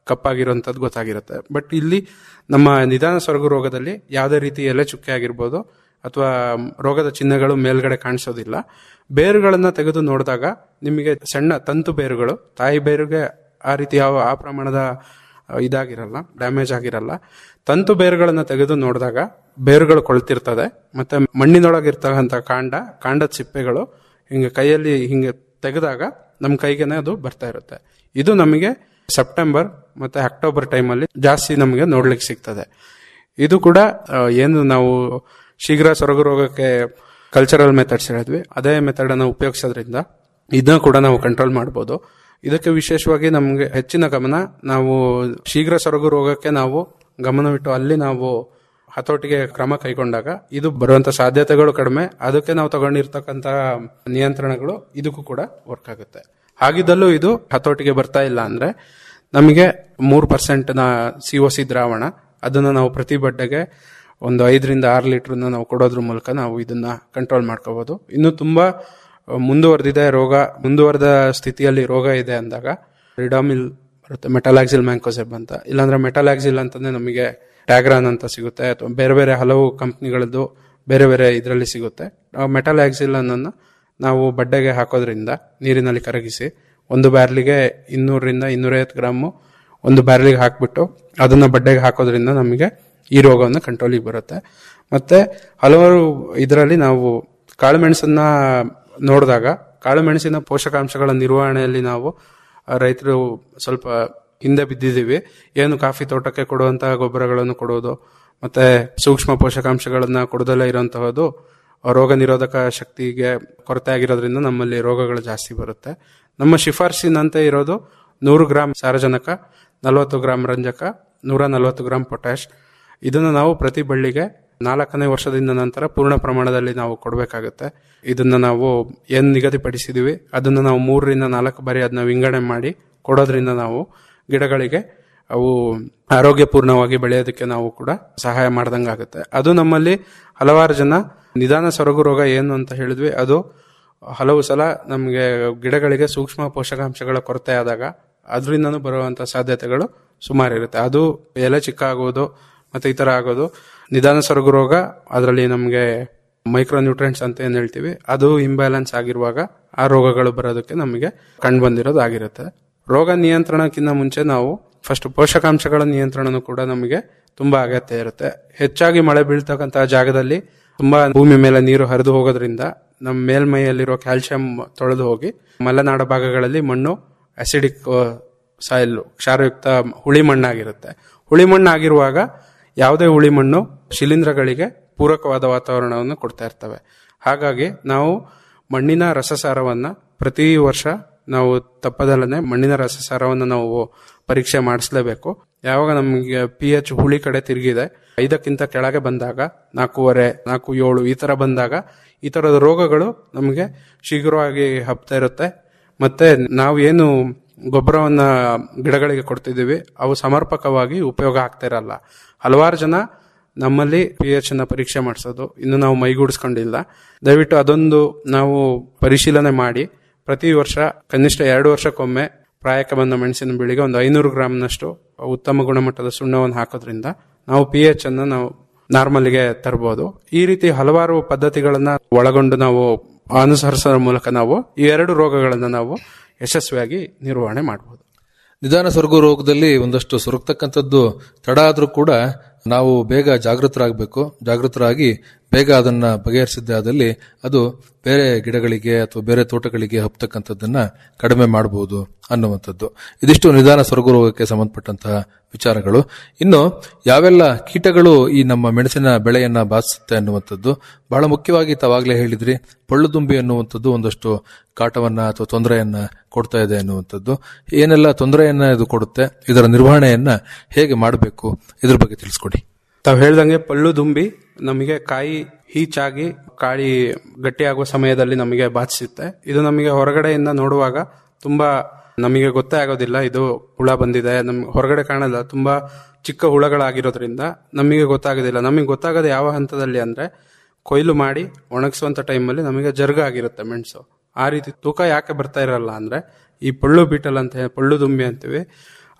E: ಕಪ್ಪಾಗಿರುವಂತದ್ದು ಗೊತ್ತಾಗಿರುತ್ತೆ ಬಟ್ ಇಲ್ಲಿ ನಮ್ಮ ನಿಧಾನ ಸೊರಗು ರೋಗದಲ್ಲಿ ಯಾವುದೇ ರೀತಿ ಎಲೆ ಚುಕ್ಕೆ ಆಗಿರ್ಬೋದು ಅಥವಾ ರೋಗದ ಚಿಹ್ನೆಗಳು ಮೇಲ್ಗಡೆ ಕಾಣಿಸೋದಿಲ್ಲ ಬೇರುಗಳನ್ನ ತೆಗೆದು ನೋಡಿದಾಗ ನಿಮಗೆ ಸಣ್ಣ ತಂತು ಬೇರುಗಳು ತಾಯಿ ಬೇರುಗೆ ಆ ರೀತಿ ಯಾವ ಆ ಪ್ರಮಾಣದ ಆ, ಇದಾಗಿರಲ್ಲ ಡ್ಯಾಮೇಜ್ ಆಗಿರಲ್ಲ ತಂತು ಬೇರುಗಳನ್ನ ತೆಗೆದು ನೋಡಿದಾಗ ಬೇರುಗಳು ಕೊಳ್ತಿರ್ತದೆ ಮತ್ತೆ ಮಣ್ಣಿನೊಳಗಿರ್ತಕ್ಕಂಥ ಕಾಂಡ ಕಾಂಡದ ಸಿಪ್ಪೆಗಳು ಹಿಂಗೆ ಕೈಯಲ್ಲಿ ಹಿಂಗೆ ತೆಗೆದಾಗ ನಮ್ಮ ಕೈಗೆನೆ ಅದು ಬರ್ತಾ ಇರುತ್ತೆ ಇದು ನಮಗೆ ಸೆಪ್ಟೆಂಬರ್ ಮತ್ತೆ ಅಕ್ಟೋಬರ್ ಟೈಮಲ್ಲಿ ಜಾಸ್ತಿ ನಮಗೆ ನೋಡ್ಲಿಕ್ಕೆ ಸಿಗ್ತದೆ ಇದು ಕೂಡ ಆ, ಏನು ನಾವು ಶೀಘ್ರ ಸೊರಗು ರೋಗಕ್ಕೆ ಕಲ್ಚರಲ್ ಮೆಥಡ್ಸ್ ಹೇಳಿದ್ವಿ ಅದೇ ಮೆಥಡ್ ಅನ್ನು ಉಪಯೋಗಿಸೋದ್ರಿಂದ ಇದನ್ನ ಕೂಡ ನಾವು ಕಂಟ್ರೋಲ್ ಮಾಡ್ಬೋದು ಇದಕ್ಕೆ ವಿಶೇಷವಾಗಿ ನಮಗೆ ಹೆಚ್ಚಿನ ಗಮನ ನಾವು ಶೀಘ್ರ ಸೊರಗು ರೋಗಕ್ಕೆ ನಾವು ಗಮನವಿಟ್ಟು ಅಲ್ಲಿ ನಾವು ಹತೋಟಿಗೆ ಕ್ರಮ ಕೈಗೊಂಡಾಗ ಇದು ಬರುವಂತ ಸಾಧ್ಯತೆಗಳು ಕಡಿಮೆ ಅದಕ್ಕೆ ನಾವು ತಗೊಂಡಿರ್ತಕ್ಕಂತ ನಿಯಂತ್ರಣಗಳು ಇದಕ್ಕೂ ಕೂಡ ವರ್ಕ್ ಆಗುತ್ತೆ ಹಾಗಿದ್ದಲ್ಲೂ ಇದು ಹತೋಟಿಗೆ ಬರ್ತಾ ಇಲ್ಲ ಅಂದ್ರೆ ನಮಗೆ ಮೂರು ಪರ್ಸೆಂಟ್ ನ ಸಿ ಒ ಸಿ ದ್ರಾವಣ ಅದನ್ನ ನಾವು ಪ್ರತಿ ಬಡ್ಡೆಗೆ ಒಂದು ಐದರಿಂದ ಆರು ಲೀಟರ್ನ ನಾವು ಕೊಡೋದ್ರ ಮೂಲಕ ನಾವು ಇದನ್ನ ಕಂಟ್ರೋಲ್ ಮಾಡ್ಕೋಬಹುದು ಇನ್ನು ತುಂಬಾ ಅಹ್, ಮುಂದುವರೆದಿದೆ ರೋಗ ಮುಂದುವರೆದ ಸ್ಥಿತಿಯಲ್ಲಿ ರೋಗ ಇದೆ ಅಂದಾಗ ರಿಡಾಮಿಲ್ ಬರುತ್ತೆ ಮೆಟಲಾಕ್ಸಿಲ್ ಮ್ಯಾಂಕೋಸೆಬ್ ಅಂತ ಇಲ್ಲಾಂದ್ರೆ ಮೆಟಲಾಕ್ಸಿಲ್ ಅಂತಾನೆ ನಮಗೆ ಟ್ಯಾಗ್ರಾನ್ ಅಂತ ಸಿಗುತ್ತೆ ಅಥವಾ ಬೇರೆ ಬೇರೆ ಹಲವು ಕಂಪ್ನಿಗಳದ್ದು ಬೇರೆ ಬೇರೆ ಇದರಲ್ಲಿ ಸಿಗುತ್ತೆ ಮೆಟಲಾಕ್ಸಿಲ್ ಅನ್ನ ನಾವು ಬಡ್ಡೆಗೆ ಹಾಕೋದ್ರಿಂದ ನೀರಿನಲ್ಲಿ ಕರಗಿಸಿ ಒಂದು ಬ್ಯಾರ್ಲಿಗೆ ಇನ್ನೂರರಿಂದ ಇನ್ನೂರೈವತ್ತು ಗ್ರಾಮು ಒಂದು ಬ್ಯಾರ್ಲಿಗೆ ಹಾಕ್ಬಿಟ್ಟು ಅದನ್ನ ಬಡ್ಡೆಗೆ ಹಾಕೋದ್ರಿಂದ ನಮಗೆ ಈ ರೋಗವನ್ನು ಕಂಟ್ರೋಲಿಗೆ ಬರುತ್ತೆ ಮತ್ತೆ ಹಲವಾರು ಇದರಲ್ಲಿ ನಾವು ಕಾಳುಮೆಣಸನ್ನ ನೋಡಿದಾಗ ಕಾಳುಮೆಣಸಿನ ಪೋಷಕಾಂಶಗಳ ನಿರ್ವಹಣೆಯಲ್ಲಿ ನಾವು ಆ, ರೈತರು ಸ್ವಲ್ಪ ಹಿಂದೆ ಬಿದ್ದಿದ್ದೀವಿ ಏನು ಕಾಫಿ ತೋಟಕ್ಕೆ ಕೊಡುವಂತಹ ಗೊಬ್ಬರಗಳನ್ನು ಕೊಡುವುದು ಮತ್ತೆ ಸೂಕ್ಷ್ಮ ಪೋಷಕಾಂಶಗಳನ್ನ ಕೊಡದಲ್ಲೇ ಇರುವಂತಹದ್ದು ರೋಗ ನಿರೋಧಕ ಶಕ್ತಿಗೆ ಕೊರತೆ ಆಗಿರೋದ್ರಿಂದ ನಮ್ಮಲ್ಲಿ ರೋಗಗಳು ಜಾಸ್ತಿ ಬರುತ್ತೆ ನಮ್ಮ ಶಿಫಾರ್ಸಿನಂತೆ ಇರೋದು ನೂರು ಗ್ರಾಂ ಸಾರಜನಕ ನಲವತ್ತು ಗ್ರಾಂ ರಂಜಕ ನೂರ ನಲವತ್ತು ಗ್ರಾಂ ಪೊಟ್ಯಾಶ್ ಇದನ್ನು ನಾವು ಪ್ರತಿ ಬಳ್ಳಿಗೆ ನಾಲ್ಕನೇ ವರ್ಷದಿಂದ ನಂತರ ಪೂರ್ಣ ಪ್ರಮಾಣದಲ್ಲಿ ನಾವು ಕೊಡಬೇಕಾಗುತ್ತೆ ಇದನ್ನ ನಾವು ಏನ್ ನಿಗದಿಪಡಿಸಿದೀವಿ ಅದನ್ನ ನಾವು ಮೂರರಿಂದ ನಾಲ್ಕು ಬಾರಿ ಅದನ್ನ ವಿಂಗಡಣೆ ಮಾಡಿ ಕೊಡೋದ್ರಿಂದ ನಾವು ಗಿಡಗಳಿಗೆ ಅವು ಆರೋಗ್ಯಪೂರ್ಣವಾಗಿ ಬೆಳೆಯೋದಕ್ಕೆ ನಾವು ಕೂಡ ಸಹಾಯ ಮಾಡ್ದಂಗಾಗುತ್ತೆ ಅದು ನಮ್ಮಲ್ಲಿ ಹಲವಾರು ಜನ ನಿಧಾನ ಸೊರಗು ರೋಗ ಏನು ಅಂತ ಹೇಳಿದ್ವಿ ಅದು ಹಲವು ಸಲ ನಮಗೆ ಗಿಡಗಳಿಗೆ ಸೂಕ್ಷ್ಮ ಪೋಷಕಾಂಶಗಳ ಕೊರತೆ ಆದಾಗ ಅದರಿಂದನೂ ಬರುವಂತ ಸಾಧ್ಯತೆಗಳು ಸುಮಾರು ಇರುತ್ತೆ ಅದು ಎಲೆ ಚಿಕ್ಕ ಆಗೋದು ಮತ್ತೆ ಈ ತರ ಆಗೋದು ನಿಧಾನ ಸೊರಗು ರೋಗ ಅದರಲ್ಲಿ ನಮಗೆ ಮೈಕ್ರೋ ನ್ಯೂಟ್ರಿಯೆಂಟ್ಸ್ ಅಂತ ಏನ್ ಹೇಳ್ತೀವಿ ಅದು ಇಂಬ್ಯಾಲೆನ್ಸ್ ಆಗಿರುವಾಗ ಆ ರೋಗಗಳು ಬರೋದಕ್ಕೆ ನಮಗೆ ಕಂಡು ಬಂದಿರೋದು ಆಗಿರುತ್ತೆ ರೋಗ ನಿಯಂತ್ರಣಕ್ಕಿಂತ ಮುಂಚೆ ನಾವು ಫಸ್ಟ್ ಪೋಷಕಾಂಶಗಳ ನಿಯಂತ್ರಣನೂ ಕೂಡ ನಮಗೆ ತುಂಬಾ ಅಗತ್ಯ ಇರುತ್ತೆ ಹೆಚ್ಚಾಗಿ ಮಳೆ ಬೀಳ್ತಕ್ಕಂತಹ ಜಾಗದಲ್ಲಿ ತುಂಬಾ ಭೂಮಿ ಮೇಲೆ ನೀರು ಹರಿದು ಹೋಗೋದ್ರಿಂದ ನಮ್ಮ ಮೇಲ್ಮೈಯಲ್ಲಿರೋ ಕ್ಯಾಲ್ಸಿಯಂ ತೊಳೆದು ಹೋಗಿ ಮಲೆನಾಡ ಭಾಗಗಳಲ್ಲಿ ಮಣ್ಣು ಅಸಿಡಿಕ್ ಸಾಯಿಲ್ ಕ್ಷಾರಯುಕ್ತ ಹುಳಿ ಮಣ್ಣಾಗಿರುತ್ತೆ ಹುಳಿ ಮಣ್ಣಾಗಿರುವಾಗ ಯಾವುದೇ ಹುಳಿ ಮಣ್ಣು ಶಿಲೀಂಧ್ರಗಳಿಗೆ ಪೂರಕವಾದ ವಾತಾವರಣವನ್ನು ಕೊಡ್ತಾ ಇರ್ತವೆ ಹಾಗಾಗಿ ನಾವು ಮಣ್ಣಿನ ರಸಸಾರವನ್ನ ಪ್ರತಿ ವರ್ಷ ನಾವು ತಪ್ಪದಲ್ಲನೆ ಮಣ್ಣಿನ ರಸಸಾರವನ್ನು ನಾವು ಪರೀಕ್ಷೆ ಮಾಡಿಸ್ಲೇಬೇಕು ಯಾವಾಗ ನಮಗೆ ಪಿ ಎಚ್ ಹುಳಿ ಕಡೆ ತಿರುಗಿದೆ ಐದಕ್ಕಿಂತ ಕೆಳಗೆ ಬಂದಾಗ ನಾಲ್ಕೂವರೆ ನಾಲ್ಕು ಏಳು ಈ ತರ ಬಂದಾಗ ಈ ತರದ ರೋಗಗಳು ನಮಗೆ ಶೀಘ್ರವಾಗಿ ಹಬ್ತಾ ಇರುತ್ತೆ ಮತ್ತೆ ನಾವು ಏನು ಗೊಬ್ಬರವನ್ನ ಗಿಡಗಳಿಗೆ ಕೊಡ್ತಿದ್ದೀವಿ ಅವು ಸಮರ್ಪಕವಾಗಿ ಉಪಯೋಗ ಆಗ್ತಾ ಇರಲ್ಲ ಹಲವಾರು ಜನ ನಮ್ಮಲ್ಲಿ ಪಿ ಎಚ್ ನ ಪರೀಕ್ಷೆ ಮಾಡಿಸೋದು ಇನ್ನು ನಾವು ಮೈಗೂಡಿಸ್ಕೊಂಡಿಲ್ಲ ದಯವಿಟ್ಟು ಅದೊಂದು ನಾವು ಪರಿಶೀಲನೆ ಮಾಡಿ ಪ್ರತಿ ವರ್ಷ ಕನಿಷ್ಠ ಎರಡು ವರ್ಷಕ್ಕೊಮ್ಮೆ ಪ್ರಾಯಕ್ಕೆ ಬಂದ ಮೆಣಸಿನ ಬೆಳೆಗೆ ಒಂದು ಐನೂರು ಗ್ರಾಮ್ನಷ್ಟು ಉತ್ತಮ ಗುಣಮಟ್ಟದ ಸುಣ್ಣವನ್ನು ಹಾಕೋದ್ರಿಂದ ನಾವು ಪಿ ಎಚ್ ಅನ್ನು ನಾವು ನಾರ್ಮಲ್ಗೆ ತರಬಹುದು ಈ ರೀತಿ ಹಲವಾರು ಪದ್ಧತಿಗಳನ್ನ ಒಳಗೊಂಡು ನಾವು ಅನುಸರಿಸೋದ್ರ ಮೂಲಕ ನಾವು ಈ ಎರಡು ರೋಗಗಳನ್ನ ನಾವು ಯಶಸ್ವಿಯಾಗಿ ನಿರ್ವಹಣೆ ಮಾಡಬಹುದು
D: ನಿಧಾನ ಸ್ವರ್ಗ ರೋಗದಲ್ಲಿ ಒಂದಷ್ಟು ಸೊರಗ್ತಕ್ಕಂಥದ್ದು ತಡ ಆದ್ರೂ ಕೂಡ ನಾವು ಬೇಗ ಜಾಗೃತರಾಗಬೇಕು ಜಾಗೃತರಾಗಿ ಬೇಗ ಅದನ್ನ ಬಗೆಹರಿಸಿದ್ದೆ ಆದಲ್ಲಿ ಅದು ಬೇರೆ ಗಿಡಗಳಿಗೆ ಅಥವಾ ಬೇರೆ ತೋಟಗಳಿಗೆ ಹಬ್ತಕ್ಕಂಥದ್ದನ್ನ ಕಡಿಮೆ ಮಾಡಬಹುದು ಅನ್ನುವಂಥದ್ದು ಇದಿಷ್ಟು ನಿಧಾನ ಸ್ವರ್ಗ ರೋಗಕ್ಕೆ ಸಂಬಂಧಪಟ್ಟಂತಹ ವಿಚಾರಗಳು ಇನ್ನು ಯಾವೆಲ್ಲ ಕೀಟಗಳು ಈ ನಮ್ಮ ಮೆಣಸಿನ ಬೆಳೆಯನ್ನ ಬಾಧಿಸುತ್ತೆ ಅನ್ನುವಂಥದ್ದು ಬಹಳ ಮುಖ್ಯವಾಗಿ ತಾವಾಗಲೇ ಹೇಳಿದ್ರಿ ಪಳ್ಳುದುಂಬಿ ಅನ್ನುವಂಥದ್ದು ಒಂದಷ್ಟು ಕಾಟವನ್ನ ಅಥವಾ ತೊಂದರೆಯನ್ನ ಕೊಡ್ತಾ ಇದೆ ಅನ್ನುವಂಥದ್ದು ಏನೆಲ್ಲ ತೊಂದರೆಯನ್ನ ಇದು ಕೊಡುತ್ತೆ ಇದರ ನಿರ್ವಹಣೆಯನ್ನ ಹೇಗೆ ಮಾಡಬೇಕು ಇದ್ರ ಬಗ್ಗೆ ತಿಳಿಸ್ಕೊಡಿ
E: ತಾವು ಹೇಳ್ದಂಗೆ ಪಳ್ಳು ದುಂಬಿ ನಮಗೆ ಕಾಯಿ ಹೀಚಾಗಿ ಕಾಳಿ ಗಟ್ಟಿಯಾಗುವ ಸಮಯದಲ್ಲಿ ನಮಗೆ ಬಾಧಿಸುತ್ತೆ ಇದು ನಮಗೆ ಹೊರಗಡೆಯಿಂದ ನೋಡುವಾಗ ತುಂಬಾ ನಮಗೆ ಗೊತ್ತೇ ಆಗೋದಿಲ್ಲ ಇದು ಹುಳ ಬಂದಿದೆ ನಮ್ಗೆ ಹೊರಗಡೆ ಕಾಣಲ್ಲ ತುಂಬಾ ಚಿಕ್ಕ ಹುಳಗಳಾಗಿರೋದ್ರಿಂದ ನಮಗೆ ಗೊತ್ತಾಗೋದಿಲ್ಲ ನಮಗೆ ಗೊತ್ತಾಗೋದು ಯಾವ ಹಂತದಲ್ಲಿ ಅಂದ್ರೆ ಕೊಯ್ಲು ಮಾಡಿ ಒಣಗಿಸುವಂತ ಟೈಮಲ್ಲಿ ನಮಗೆ ಜರ್ಗ ಆಗಿರುತ್ತೆ ಮೆಣಸು ಆ ರೀತಿ ತೂಕ ಯಾಕೆ ಬರ್ತಾ ಇರಲ್ಲ ಅಂದ್ರೆ ಈ ಪಳ್ಳು ಬೀಟಲ್ ಅಂತ ಹೇಳಿ- ಪಳ್ಳು ದುಂಬಿ ಅಂತೀವಿ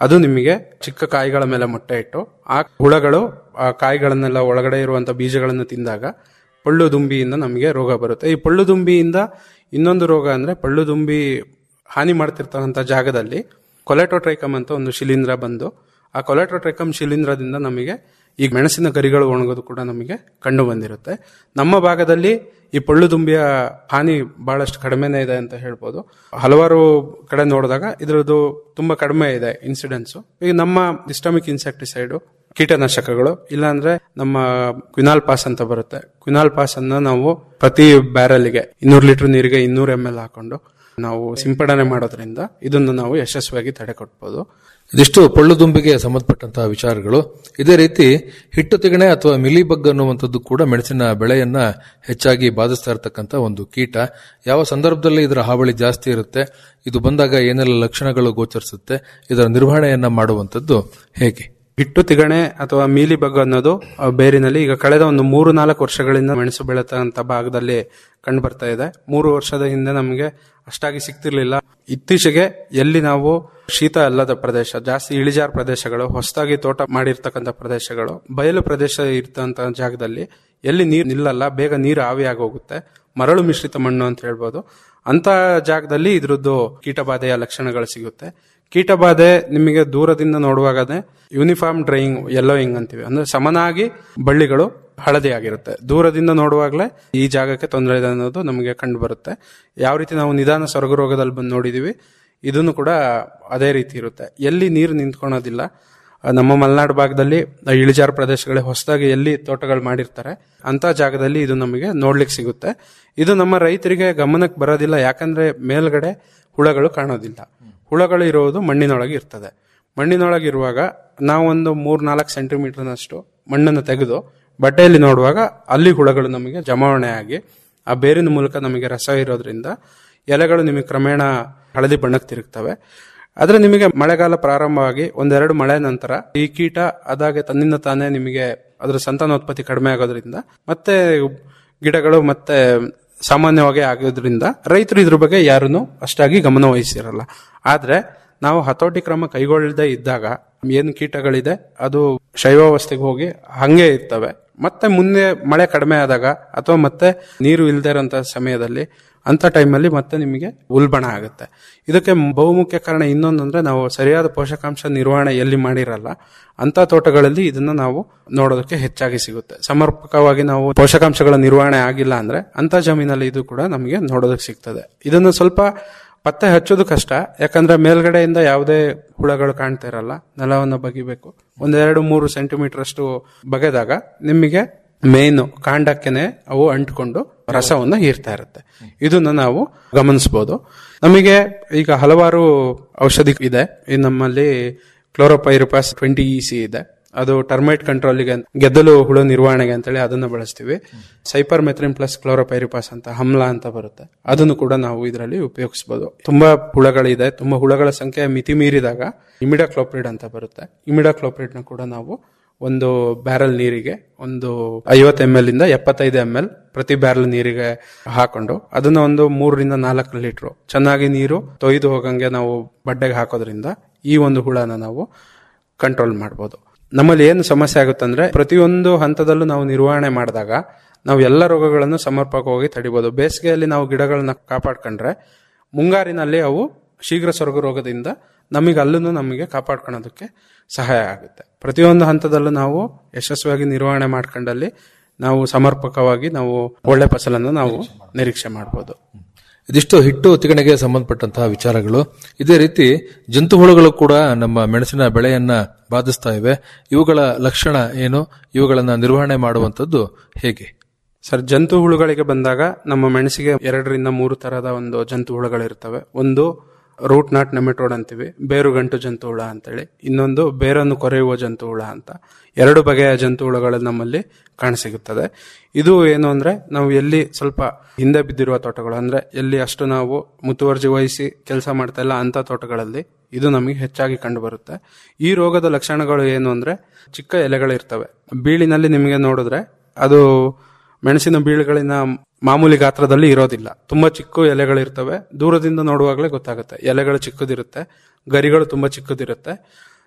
E: ಅದು ನಿಮಗೆ ಚಿಕ್ಕ ಕಾಯಿಗಳ ಮೇಲೆ ಮೊಟ್ಟೆ ಇಟ್ಟು ಆ ಹುಳಗಳು ಆ ಕಾಯಿಗಳನ್ನೆಲ್ಲ ಒಳಗಡೆ ಇರುವಂತ ಬೀಜಗಳನ್ನು ತಿಂದಾಗ ಪಳ್ಳು ದುಂಬಿಯಿಂದ ನಮಗೆ ರೋಗ ಬರುತ್ತೆ ಈ ಪಳ್ಳು ದುಂಬಿಯಿಂದ ಇನ್ನೊಂದು ರೋಗ ಅಂದ್ರೆ ಪಳ್ಳು ದುಂಬಿ ಹಾನಿ ಮಾಡ್ತಿರ್ತಕ್ಕಂಥ ಜಾಗದಲ್ಲಿ ಕೊಲೆಟೋಟ್ರೈಕಮ್ ಅಂತ ಒಂದು ಶಿಲೀಂಧ್ರ ಬಂದು ಆ ಕೊಲೆಟೋಟ್ರೈಕಮ್ ಶಿಲೀಂಧ್ರದಿಂದ ನಮಗೆ ಈ ಮೆಣಸಿನ ಗರಿಗಳು ಒಣಗೋದು ಕೂಡ ನಮಗೆ ಕಂಡು ಬಂದಿರುತ್ತೆ ನಮ್ಮ ಭಾಗದಲ್ಲಿ ಈ ಪಳ್ಳು ದುಂಬಿಯ ಹಾನಿ ಬಹಳಷ್ಟು ಕಡಿಮೆನೇ ಇದೆ ಅಂತ ಹೇಳ್ಬೋದು ಹಲವಾರು ಕಡೆ ನೋಡಿದಾಗ ಇದ್ರದ್ದು ತುಂಬಾ ಕಡಿಮೆ ಇದೆ ಇನ್ಸಿಡೆನ್ಸ್ ಈಗ ನಮ್ಮ ಇಸ್ಟಾಮಿಕ್ ಇನ್ಸೆಕ್ಟಿಸೈಡ್ ಕೀಟನಾಶಕಗಳು ಇಲ್ಲಾಂದ್ರೆ ನಮ್ಮ ಕ್ವಿನಾಲ್ ಪಾಸ್ ಅಂತ ಬರುತ್ತೆ ಕ್ವಿನಾಲ್ ಪಾಸ್ ಅನ್ನ ನಾವು ಪ್ರತಿ ಬ್ಯಾರಲ್ಗೆ ಇನ್ನೂರು ಲೀಟರ್ ನೀರಿಗೆ ಇನ್ನೂರು ಎಂ ಎಲ್ ಹಾಕೊಂಡು ನಾವು ಸಿಂಪಡಣೆ ಮಾಡೋದ್ರಿಂದ ಇದನ್ನು ನಾವು ಯಶಸ್ವಿಯಾಗಿ ತಡೆಗಟ್ಟಬಹುದು
D: ಇದಿಷ್ಟು ಪಳ್ಳು ದುಂಬಿಗೆ ಸಂಬಂಧಪಟ್ಟಂತಹ ವಿಚಾರಗಳು ಇದೇ ರೀತಿ ಹಿಟ್ಟು ತಿಗಣೆ ಅಥವಾ ಮಿಲಿಬಗ್ ಅನ್ನುವಂಥದ್ದು ಕೂಡ ಮೆಣಸಿನ ಬೆಳೆಯನ್ನ ಹೆಚ್ಚಾಗಿ ಬಾಧಿಸ್ತಾ ಇರತಕ್ಕಂತ ಒಂದು ಕೀಟ ಯಾವ ಸಂದರ್ಭದಲ್ಲಿ ಇದರ ಹಾವಳಿ ಜಾಸ್ತಿ ಇರುತ್ತೆ ಇದು ಬಂದಾಗ ಏನೆಲ್ಲ ಲಕ್ಷಣಗಳು ಗೋಚರಿಸುತ್ತೆ ಇದರ ನಿರ್ವಹಣೆಯನ್ನ ಮಾಡುವಂಥದ್ದು ಹೇಗೆ
E: ಹಿಟ್ಟು ತಿಗಣೆ ಅಥವಾ ಮೀಲಿ ಬಗ್ ಅನ್ನೋದು ಆ, ಬೇರಿನಲ್ಲಿ ಈಗ ಕಳೆದ ಒಂದು ಮೂರು ನಾಲ್ಕು ವರ್ಷಗಳಿಂದ ಮೆಣಸು ಬೆಳೆತಂತ ಭಾಗದಲ್ಲಿ ಕಂಡು ಬರ್ತಾ ಇದೆ ಮೂರು ವರ್ಷದ ಹಿಂದೆ ನಮಗೆ ಅಷ್ಟಾಗಿ ಸಿಗ್ತಿರ್ಲಿಲ್ಲ ಇತ್ತೀಚೆಗೆ ಎಲ್ಲಿ ನಾವು ಶೀತ ಅಲ್ಲದ ಪ್ರದೇಶ ಜಾಸ್ತಿ ಇಳಿಜಾರು ಪ್ರದೇಶಗಳು ಹೊಸದಾಗಿ ತೋಟ ಮಾಡಿರ್ತಕ್ಕಂಥ ಪ್ರದೇಶಗಳು ಬಯಲು ಪ್ರದೇಶ ಇರ್ತಂತ ಜಾಗದಲ್ಲಿ ಎಲ್ಲಿ ನೀರು ನಿಲ್ಲಲ್ಲ ಬೇಗ ನೀರು ಆವಿಯಾಗಿ ಹೋಗುತ್ತೆ ಮರಳು ಮಿಶ್ರಿತ ಮಣ್ಣು ಅಂತ ಹೇಳ್ಬೋದು ಅಂತ ಜಾಗದಲ್ಲಿ ಇದ್ರದ್ದು ಕೀಟಬಾಧೆಯ ಲಕ್ಷಣಗಳು ಸಿಗುತ್ತೆ ಕೀಟಬಾಧೆ ನಿಮಗೆ ದೂರದಿಂದ ನೋಡುವಾಗನೇ ಯೂನಿಫಾರ್ಮ್ ಡ್ರೈಯಿಂಗ್ ಯೆಲ್ಲೋಯಿಂಗ್ ಅಂತೀವಿ ಅಂದ್ರೆ ಸಮನಾಗಿ ಬಳ್ಳಿಗಳು ಹಳದಿ ಆಗಿರುತ್ತೆ ದೂರದಿಂದ ನೋಡುವಾಗಲೇ ಈ ಜಾಗಕ್ಕೆ ತೊಂದರೆ ಇದೆ ಅನ್ನೋದು ನಮಗೆ ಕಂಡು ಬರುತ್ತೆ ಯಾವ ರೀತಿ ನಾವು ನಿಧಾನ ಸೊರಗು ರೋಗದಲ್ಲಿ ಬಂದು ನೋಡಿದೀವಿ ಇದನ್ನು ಕೂಡ ಅದೇ ರೀತಿ ಇರುತ್ತೆ ಎಲ್ಲಿ ನೀರು ನಿಂತ್ಕೊಳೋದಿಲ್ಲ ಆ, ನಮ್ಮ ಮಲೆನಾಡು ಭಾಗದಲ್ಲಿ ಇಳಿಜಾರು ಪ್ರದೇಶಗಳೇ ಹೊಸದಾಗಿ ಎಲ್ಲಿ ತೋಟಗಳು ಮಾಡಿರ್ತಾರೆ ಅಂತ ಜಾಗದಲ್ಲಿ ಇದು ನಮಗೆ ನೋಡ್ಲಿಕ್ಕೆ ಸಿಗುತ್ತೆ ಇದು ನಮ್ಮ ರೈತರಿಗೆ ಗಮನಕ್ಕೆ ಬರೋದಿಲ್ಲ ಯಾಕಂದ್ರೆ ಮೇಲ್ಗಡೆ ಹುಳಗಳು ಕಾಣೋದಿಲ್ಲ ಹುಳಗಳು ಇರೋದು ಮಣ್ಣಿನೊಳಗೆ ಇರ್ತದೆ ಮಣ್ಣಿನೊಳಗೆ ಇರುವಾಗ ನಾವೊಂದು ಮೂರ್ ನಾಲ್ಕು ಸೆಂಟಿಮೀಟರ್ನಷ್ಟು ಮಣ್ಣನ್ನು ತೆಗೆದು ಬಟ್ಟೆಯಲ್ಲಿ ನೋಡುವಾಗ ಅಲ್ಲಿ ಹುಳಗಳು ನಮಗೆ ಜಮಾವಣೆ ಆಗಿ ಆ ಬೇರಿನ ಮೂಲಕ ನಮಗೆ ರಸ ಇರೋದ್ರಿಂದ ಎಲೆಗಳು ನಿಮಗೆ ಕ್ರಮೇಣ ಹಳದಿ ಬಣ್ಣಕ್ಕೆ ತಿರುಗ್ತವೆ ಆದ್ರೆ ನಿಮಗೆ ಮಳೆಗಾಲ ಪ್ರಾರಂಭವಾಗಿ ಒಂದೆರಡು ಮಳೆ ನಂತರ ಈ ಕೀಟ ಅದಾಗೆ ತನ್ನಿಂದ ತಾನೇ ನಿಮಗೆ ಅದರ ಸಂತಾನೋತ್ಪತ್ತಿ ಕಡಿಮೆ ಆಗೋದ್ರಿಂದ ಮತ್ತೆ ಗಿಡಗಳು ಮತ್ತೆ ಸಾಮಾನ್ಯವಾಗಿ ಆಗೋದ್ರಿಂದ ರೈತರು ಇದ್ರ ಬಗ್ಗೆ ಯಾರನ್ನು ಅಷ್ಟಾಗಿ ಗಮನ ವಹಿಸಿರಲ್ಲ ಆದ್ರೆ ನಾವು ಹತೋಟಿ ಕ್ರಮ ಕೈಗೊಳ್ಳದೆ ಇದ್ದಾಗ ಏನು ಕೀಟಗಳಿದೆ ಅದು ಶೈವಾವಸ್ಥೆಗೆ ಹೋಗಿ ಹಂಗೆ ಇರ್ತವೆ ಮತ್ತೆ ಮುಂದೆ ಮಳೆ ಕಡಿಮೆ ಆದಾಗ ಅಥವಾ ಮತ್ತೆ ನೀರು ಇಲ್ಲದೆ ಇರೋಂಥ ಸಮಯದಲ್ಲಿ ಅಂತ ಟೈಮಲ್ಲಿ ಮತ್ತೆ ನಿಮಗೆ ಉಲ್ಬಣ ಆಗುತ್ತೆ ಇದಕ್ಕೆ ಬಹುಮುಖ್ಯ ಕಾರಣ ಇನ್ನೊಂದಂದ್ರೆ ನಾವು ಸರಿಯಾದ ಪೋಷಕಾಂಶ ನಿರ್ವಹಣೆ ಎಲ್ಲಿ ಮಾಡಿರಲ್ಲ ಅಂತ ತೋಟಗಳಲ್ಲಿ ಇದನ್ನ ನಾವು ನೋಡೋದಕ್ಕೆ ಹೆಚ್ಚಾಗಿ ಸಿಗುತ್ತೆ ಸಮರ್ಪಕವಾಗಿ ನಾವು ಪೋಷಕಾಂಶಗಳ ನಿರ್ವಹಣೆ ಆಗಿಲ್ಲ ಅಂದ್ರೆ ಅಂತ ಜಮೀನಲ್ಲಿ ಇದು ಕೂಡ ನಮಗೆ ನೋಡೋದಕ್ಕೆ ಸಿಗ್ತದೆ ಇದನ್ನು ಸ್ವಲ್ಪ ಪತ್ತೆ ಹಚ್ಚೋದು ಕಷ್ಟ ಯಾಕಂದ್ರೆ ಮೇಲ್ಗಡೆಯಿಂದ ಯಾವುದೇ ಹುಳಗಳು ಕಾಣ್ತಾ ಇರಲ್ಲ ನೆಲವನ್ನು ಬಗಿಬೇಕು ಒಂದೆರಡು ಮೂರು ಸೆಂಟಿಮೀಟರ್ ಅಷ್ಟು ಬಗೆದಾಗ ನಿಮಗೆ ಮೇನ್ ಕಾಂಡಕ್ಕೆನೆ ಅವು ಅಂಟ್ಕೊಂಡು ರಸವನ್ನು ಹೀರ್ತಾ ಇರುತ್ತೆ ಇದನ್ನ ನಾವು ಗಮನಿಸಬಹುದು ನಮಗೆ ಈಗ ಹಲವಾರು ಔಷಧಿ ಇದೆ ಈ ನಮ್ಮಲ್ಲಿ ಕ್ಲೋರೋಪೈರಿಪಾಸ್ ಟ್ವೆಂಟಿ ಇ ಸಿ ಇದೆ ಅದು ಟರ್ಮೈಟ್ ಕಂಟ್ರೋಲಿಗೆ ಗೆದ್ದಲು ಹುಳು ನಿರ್ವಹಣೆಗೆ ಅಂತೇಳಿ ಅದನ್ನ ಬಳಸ್ತೀವಿ ಸೈಪರ್ ಮೆಥ್ರಿನ್ ಪ್ಲಸ್ ಕ್ಲೋರೋಪೈರಿಪಾಸ್ ಅಂತ ಹಮ್ಲ ಅಂತ ಬರುತ್ತೆ ಅದನ್ನು ಕೂಡ ನಾವು ಇದರಲ್ಲಿ ಉಪಯೋಗಿಸಬಹುದು ತುಂಬಾ ಹುಳಗಳಿದೆ ತುಂಬಾ ಹುಳಗಳ ಸಂಖ್ಯೆ ಮಿತಿ ಮೀರಿದಾಗ ಇಮಿಡಾಕ್ಲೋಪ್ರಿಡ್ ಅಂತ ಬರುತ್ತೆ ಇಮಿಡಾಕ್ಲೋಪ್ರಿಡ್ ನ ಕೂಡ ನಾವು ಒಂದು ಬ್ಯಾರಲ್ ನೀರಿಗೆ ಒಂದು ಐವತ್ತು ಎಂ ಎಲ್ ಇಂದ ಎಪ್ಪತ್ತೈದು ಎಂ ಎಲ್ ಪ್ರತಿ ಬ್ಯಾರಲ್ ನೀರಿಗೆ ಹಾಕೊಂಡು ಅದನ್ನ ಒಂದು ಮೂರರಿಂದ ನಾಲ್ಕು ಲೀಟರ್ ಚೆನ್ನಾಗಿ ನೀರು ತೊಯ್ದು ಹೋಗಂಗೆ ನಾವು ಬಡ್ಡೆಗೆ ಹಾಕೋದ್ರಿಂದ ಈ ಒಂದು ಹುಳನ ನಾವು ಕಂಟ್ರೋಲ್ ಮಾಡ್ಬೋದು ನಮ್ಮಲ್ಲಿ ಏನು ಸಮಸ್ಯೆ ಆಗುತ್ತೆ ಅಂದ್ರೆ ಪ್ರತಿಯೊಂದು ಹಂತದಲ್ಲೂ ನಾವು ನಿರ್ವಹಣೆ ಮಾಡಿದಾಗ ನಾವು ಎಲ್ಲ ರೋಗಗಳನ್ನು ಸಮರ್ಪಕವಾಗಿ ತಡಿಬಹುದು ಬೇಸಿಗೆಯಲ್ಲಿ ನಾವು ಗಿಡಗಳನ್ನ ಕಾಪಾಡ್ಕೊಂಡ್ರೆ ಮುಂಗಾರಿನಲ್ಲಿ ಅವು ಶೀಘ್ರ ಸೊರಗು ರೋಗದಿಂದ ನಮಗೆ ಅಲ್ಲೂ ನಮಗೆ ಕಾಪಾಡ್ಕೊಳ್ಳೋದಕ್ಕೆ ಸಹಾಯ ಆಗುತ್ತೆ ಪ್ರತಿಯೊಂದು ಹಂತದಲ್ಲೂ ನಾವು ಯಶಸ್ವಿಯಾಗಿ ನಿರ್ವಹಣೆ ಮಾಡ್ಕೊಂಡಲ್ಲಿ ನಾವು ಸಮರ್ಪಕವಾಗಿ ನಾವು ಒಳ್ಳೆ ಫಸಲನ್ನು ನಾವು ನಿರೀಕ್ಷೆ ಮಾಡ್ಬೋದು
D: ಇದಿಷ್ಟು ಹಿಟ್ಟು ತಿಗಣೆಗೆ ಸಂಬಂಧಪಟ್ಟಂತಹ ವಿಚಾರಗಳು ಇದೇ ರೀತಿ ಜಂತು ಹುಳುಗಳು ಕೂಡ ನಮ್ಮ ಮೆಣಸಿನ ಬೆಳೆಯನ್ನ ಬಾಧಿಸ್ತಾ ಇವೆ ಇವುಗಳ ಲಕ್ಷಣ ಏನು ಇವುಗಳನ್ನ ನಿರ್ವಹಣೆ ಮಾಡುವಂತದ್ದು ಹೇಗೆ
E: ಸರ್ ಜಂತು ಹುಳುಗಳಿಗೆ ಬಂದಾಗ ನಮ್ಮ ಮೆಣಸಿಗೆ ಎರಡರಿಂದ ಮೂರು ತರಹದ ಒಂದು ಜಂತು ಹುಳುಗಳಿರ್ತವೆ ಒಂದು ರೂಟ್ ನಾಟ್ ನೆಮೆಟೋಡ್ ಅಂತೀವಿ ಬೇರುಗಂಟು ಜಂತು ಹುಳ ಅಂತೇಳಿ ಇನ್ನೊಂದು ಬೇರನ್ನು ಕೊರೆಯುವ ಜಂತು ಹುಳ ಅಂತ ಎರಡು ಬಗೆಯ ಜಂತು ಹುಳುಗಳು ನಮ್ಮಲ್ಲಿ ಕಾಣಸಿಗುತ್ತದೆ ಇದು ಏನು ಅಂದ್ರೆ ನಾವು ಎಲ್ಲಿ ಸ್ವಲ್ಪ ಹಿಂದೆ ಬಿದ್ದಿರುವ ತೋಟಗಳು ಅಂದ್ರೆ ಎಲ್ಲಿ ಅಷ್ಟು ನಾವು ಮುತುವರ್ಜಿ ವಹಿಸಿ ಕೆಲಸ ಮಾಡ್ತಾ ಇಲ್ಲ ಅಂತ ತೋಟಗಳಲ್ಲಿ ಇದು ನಮಗೆ ಹೆಚ್ಚಾಗಿ ಕಂಡು ಬರುತ್ತೆ ಈ ರೋಗದ ಲಕ್ಷಣಗಳು ಏನು ಅಂದ್ರೆ ಚಿಕ್ಕ ಎಲೆಗಳಿರ್ತವೆ ಬೀಳಿನಲ್ಲಿ ನಿಮಗೆ ನೋಡಿದ್ರೆ ಅದು ಮೆಣಸಿನ ಬೀಳುಗಳಿನ ಮಾಮೂಲಿ ಗಾತ್ರದಲ್ಲಿ ಇರೋದಿಲ್ಲ ತುಂಬಾ ಚಿಕ್ಕ ಎಲೆಗಳಿರ್ತವೆ ದೂರದಿಂದ ನೋಡುವಾಗಲೇ ಗೊತ್ತಾಗುತ್ತೆ ಎಲೆಗಳು ಚಿಕ್ಕದಿರುತ್ತೆ ಗರಿಗಳು ತುಂಬಾ ಚಿಕ್ಕದಿರುತ್ತೆ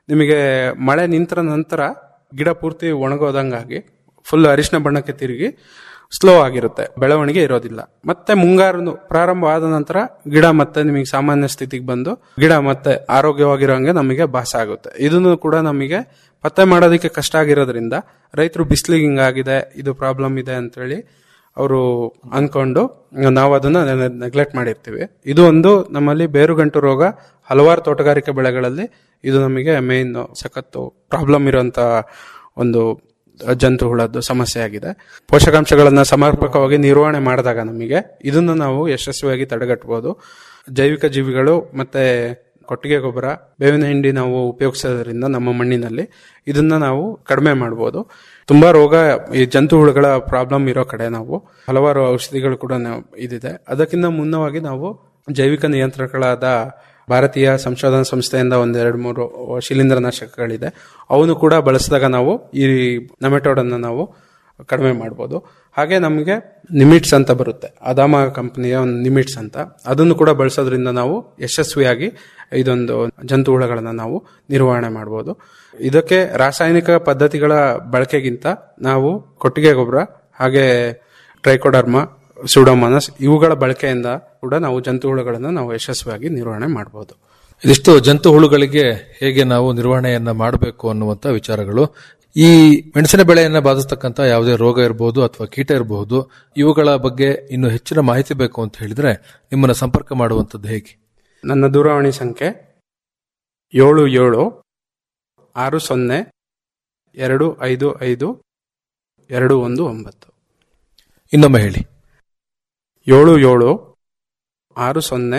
E: ನಿಮಗೆ ಮಳೆ ನಿಂತರ ನಂತರ ಗಿಡ ಪೂರ್ತಿ ಒಣಗೋದಂಗಾಗಿ ಫುಲ್ ಅರಿಶಿನ ಬಣ್ಣಕ್ಕೆ ತಿರುಗಿ ಸ್ಲೋ ಆಗಿರುತ್ತೆ ಬೆಳವಣಿಗೆ ಇರೋದಿಲ್ಲ ಮತ್ತೆ ಮುಂಗಾರು ಪ್ರಾರಂಭವಾದ ನಂತರ ಗಿಡ ಮತ್ತೆ ನಿಮಗೆ ಸಾಮಾನ್ಯ ಸ್ಥಿತಿಗೆ ಬಂದು ಗಿಡ ಮತ್ತೆ ಆರೋಗ್ಯವಾಗಿರೋಂಗೆ ನಮಗೆ ಭಾಸ ಆಗುತ್ತೆ ಇದನ್ನು ಕೂಡ ನಮಗೆ ಪತ್ತೆ ಮಾಡೋದಕ್ಕೆ ಕಷ್ಟ ಆಗಿರೋದ್ರಿಂದ ರೈತರು ಬಿಸಿಲಿಗೆ ಹಿಂಗಾಗಿದೆ ಇದು ಪ್ರಾಬ್ಲಮ್ ಇದೆ ಅಂತೇಳಿ ಅವರು ಅನ್ಕೊಂಡು ನಾವು ಅದನ್ನ ನೆಗ್ಲೆಕ್ಟ್ ಮಾಡಿರ್ತೀವಿ ಇದು ಒಂದು ನಮ್ಮಲ್ಲಿ ಬೇರುಗಂಟು ರೋಗ ಹಲವಾರು ತೋಟಗಾರಿಕೆ ಬೆಳೆಗಳಲ್ಲಿ ಇದು ನಮಗೆ ಮೇನ್ ಸಖತ್ತು ಪ್ರಾಬ್ಲಮ್ ಇರುವಂತ ಒಂದು ಜಂತು ಹುಳದ್ದು ಸಮಸ್ಯೆ ಆಗಿದೆ ಪೋಷಕಾಂಶಗಳನ್ನ ಸಮರ್ಪಕವಾಗಿ ನಿರ್ವಹಣೆ ಮಾಡಿದಾಗ ನಮಗೆ ಇದನ್ನ ನಾವು ಯಶಸ್ವಿಯಾಗಿ ತಡೆಗಟ್ಟಬಹುದು ಜೈವಿಕ ಜೀವಿಗಳು ಮತ್ತೆ ಕೊಟ್ಟಿಗೆ ಗೊಬ್ಬರ ಬೇವಿನ ಹಿಂಡಿ ನಾವು ಉಪಯೋಗಿಸೋದ್ರಿಂದ ನಮ್ಮ ಮಣ್ಣಿನಲ್ಲಿ ಇದನ್ನ ನಾವು ಕಡಿಮೆ ಮಾಡಬಹುದು ತುಂಬಾ ರೋಗ ಈ ಜಂತು ಹುಳುಗಳ ಪ್ರಾಬ್ಲಮ್ ಇರೋ ಕಡೆ ನಾವು ಹಲವಾರು ಔಷಧಿಗಳು ಕೂಡ ನಾವು ಇದಿದೆ ಅದಕ್ಕಿಂತ ಮುನ್ನವಾಗಿ ನಾವು ಜೈವಿಕ ನಿಯಂತ್ರಕಗಳಾದ ಭಾರತೀಯ ಸಂಶೋಧನಾ ಸಂಸ್ಥೆಯಿಂದ ಒಂದ್ ಎರಡು ಮೂರು ಶಿಲೀಂಧ್ರನಾಶಕಗಳಿದೆ ಅವನು ಕೂಡ ಬಳಸಿದಾಗ ನಾವು ಈ ನಮೆಟೋಡ್ ಅನ್ನ ನಾವು ಕಡಿಮೆ ಮಾಡ್ಬೋದು ಹಾಗೆ ನಮಗೆ ನಿಮಿಟ್ಸ್ ಅಂತ ಬರುತ್ತೆ ಅದಾಮ ಕಂಪನಿಯ ಒಂದು ನಿಮಿಟ್ಸ್ ಅಂತ ಅದನ್ನು ಕೂಡ ಬಳಸೋದ್ರಿಂದ ನಾವು ಯಶಸ್ವಿಯಾಗಿ ಇದೊಂದು ಜಂತು ಹುಳಗಳನ್ನ ನಾವು ನಿರ್ವಹಣೆ ಮಾಡ್ಬೋದು ಇದಕ್ಕೆ ರಾಸಾಯನಿಕ ಪದ್ಧತಿಗಳ ಬಳಕೆಗಿಂತ ನಾವು ಕೊಟ್ಟಿಗೆ ಗೊಬ್ಬರ ಹಾಗೆ ಟ್ರೈಕೋಡರ್ಮಾ ಸುಡೋಮನಸ್ ಇವುಗಳ ಬಳಕೆಯಿಂದ ಕೂಡ ನಾವು ಜಂತು ಹುಳುಗಳನ್ನು ನಾವು ಯಶಸ್ವಿಯಾಗಿ ನಿರ್ವಹಣೆ ಮಾಡಬಹುದು
D: ಇದಿಷ್ಟು ಜಂತು ಹುಳುಗಳಿಗೆ ಹೇಗೆ ನಾವು ನಿರ್ವಹಣೆಯನ್ನ ಮಾಡಬೇಕು ಅನ್ನುವಂತ ವಿಚಾರಗಳು ಈ ಮೆಣಸಿನ ಬೆಳೆಯನ್ನ ಬಾಧಿಸ್ತಕ್ಕಂತ ಯಾವುದೇ ರೋಗ ಇರಬಹುದು ಅಥವಾ ಕೀಟ ಇರಬಹುದು ಇವುಗಳ ಬಗ್ಗೆ ಇನ್ನು ಹೆಚ್ಚಿನ ಮಾಹಿತಿ ಬೇಕು ಅಂತ ಹೇಳಿದ್ರೆ ನಿಮ್ಮನ್ನ ಸಂಪರ್ಕ ಮಾಡುವಂತದ್ದು ಹೇಗೆ
E: ನನ್ನ ದೂರವಾಣಿ ಸಂಖ್ಯೆ ಏಳು ಏಳು ಆರು ಸೊನ್ನೆ ಎರಡು ಐದು ಐದು ಎರಡು ಒಂದು ಒಂಬತ್ತು
D: ಇನ್ನೊಮ್ಮೆ ಹೇಳಿ
E: ಏಳು ಏಳು ಆರು ಸೊನ್ನೆ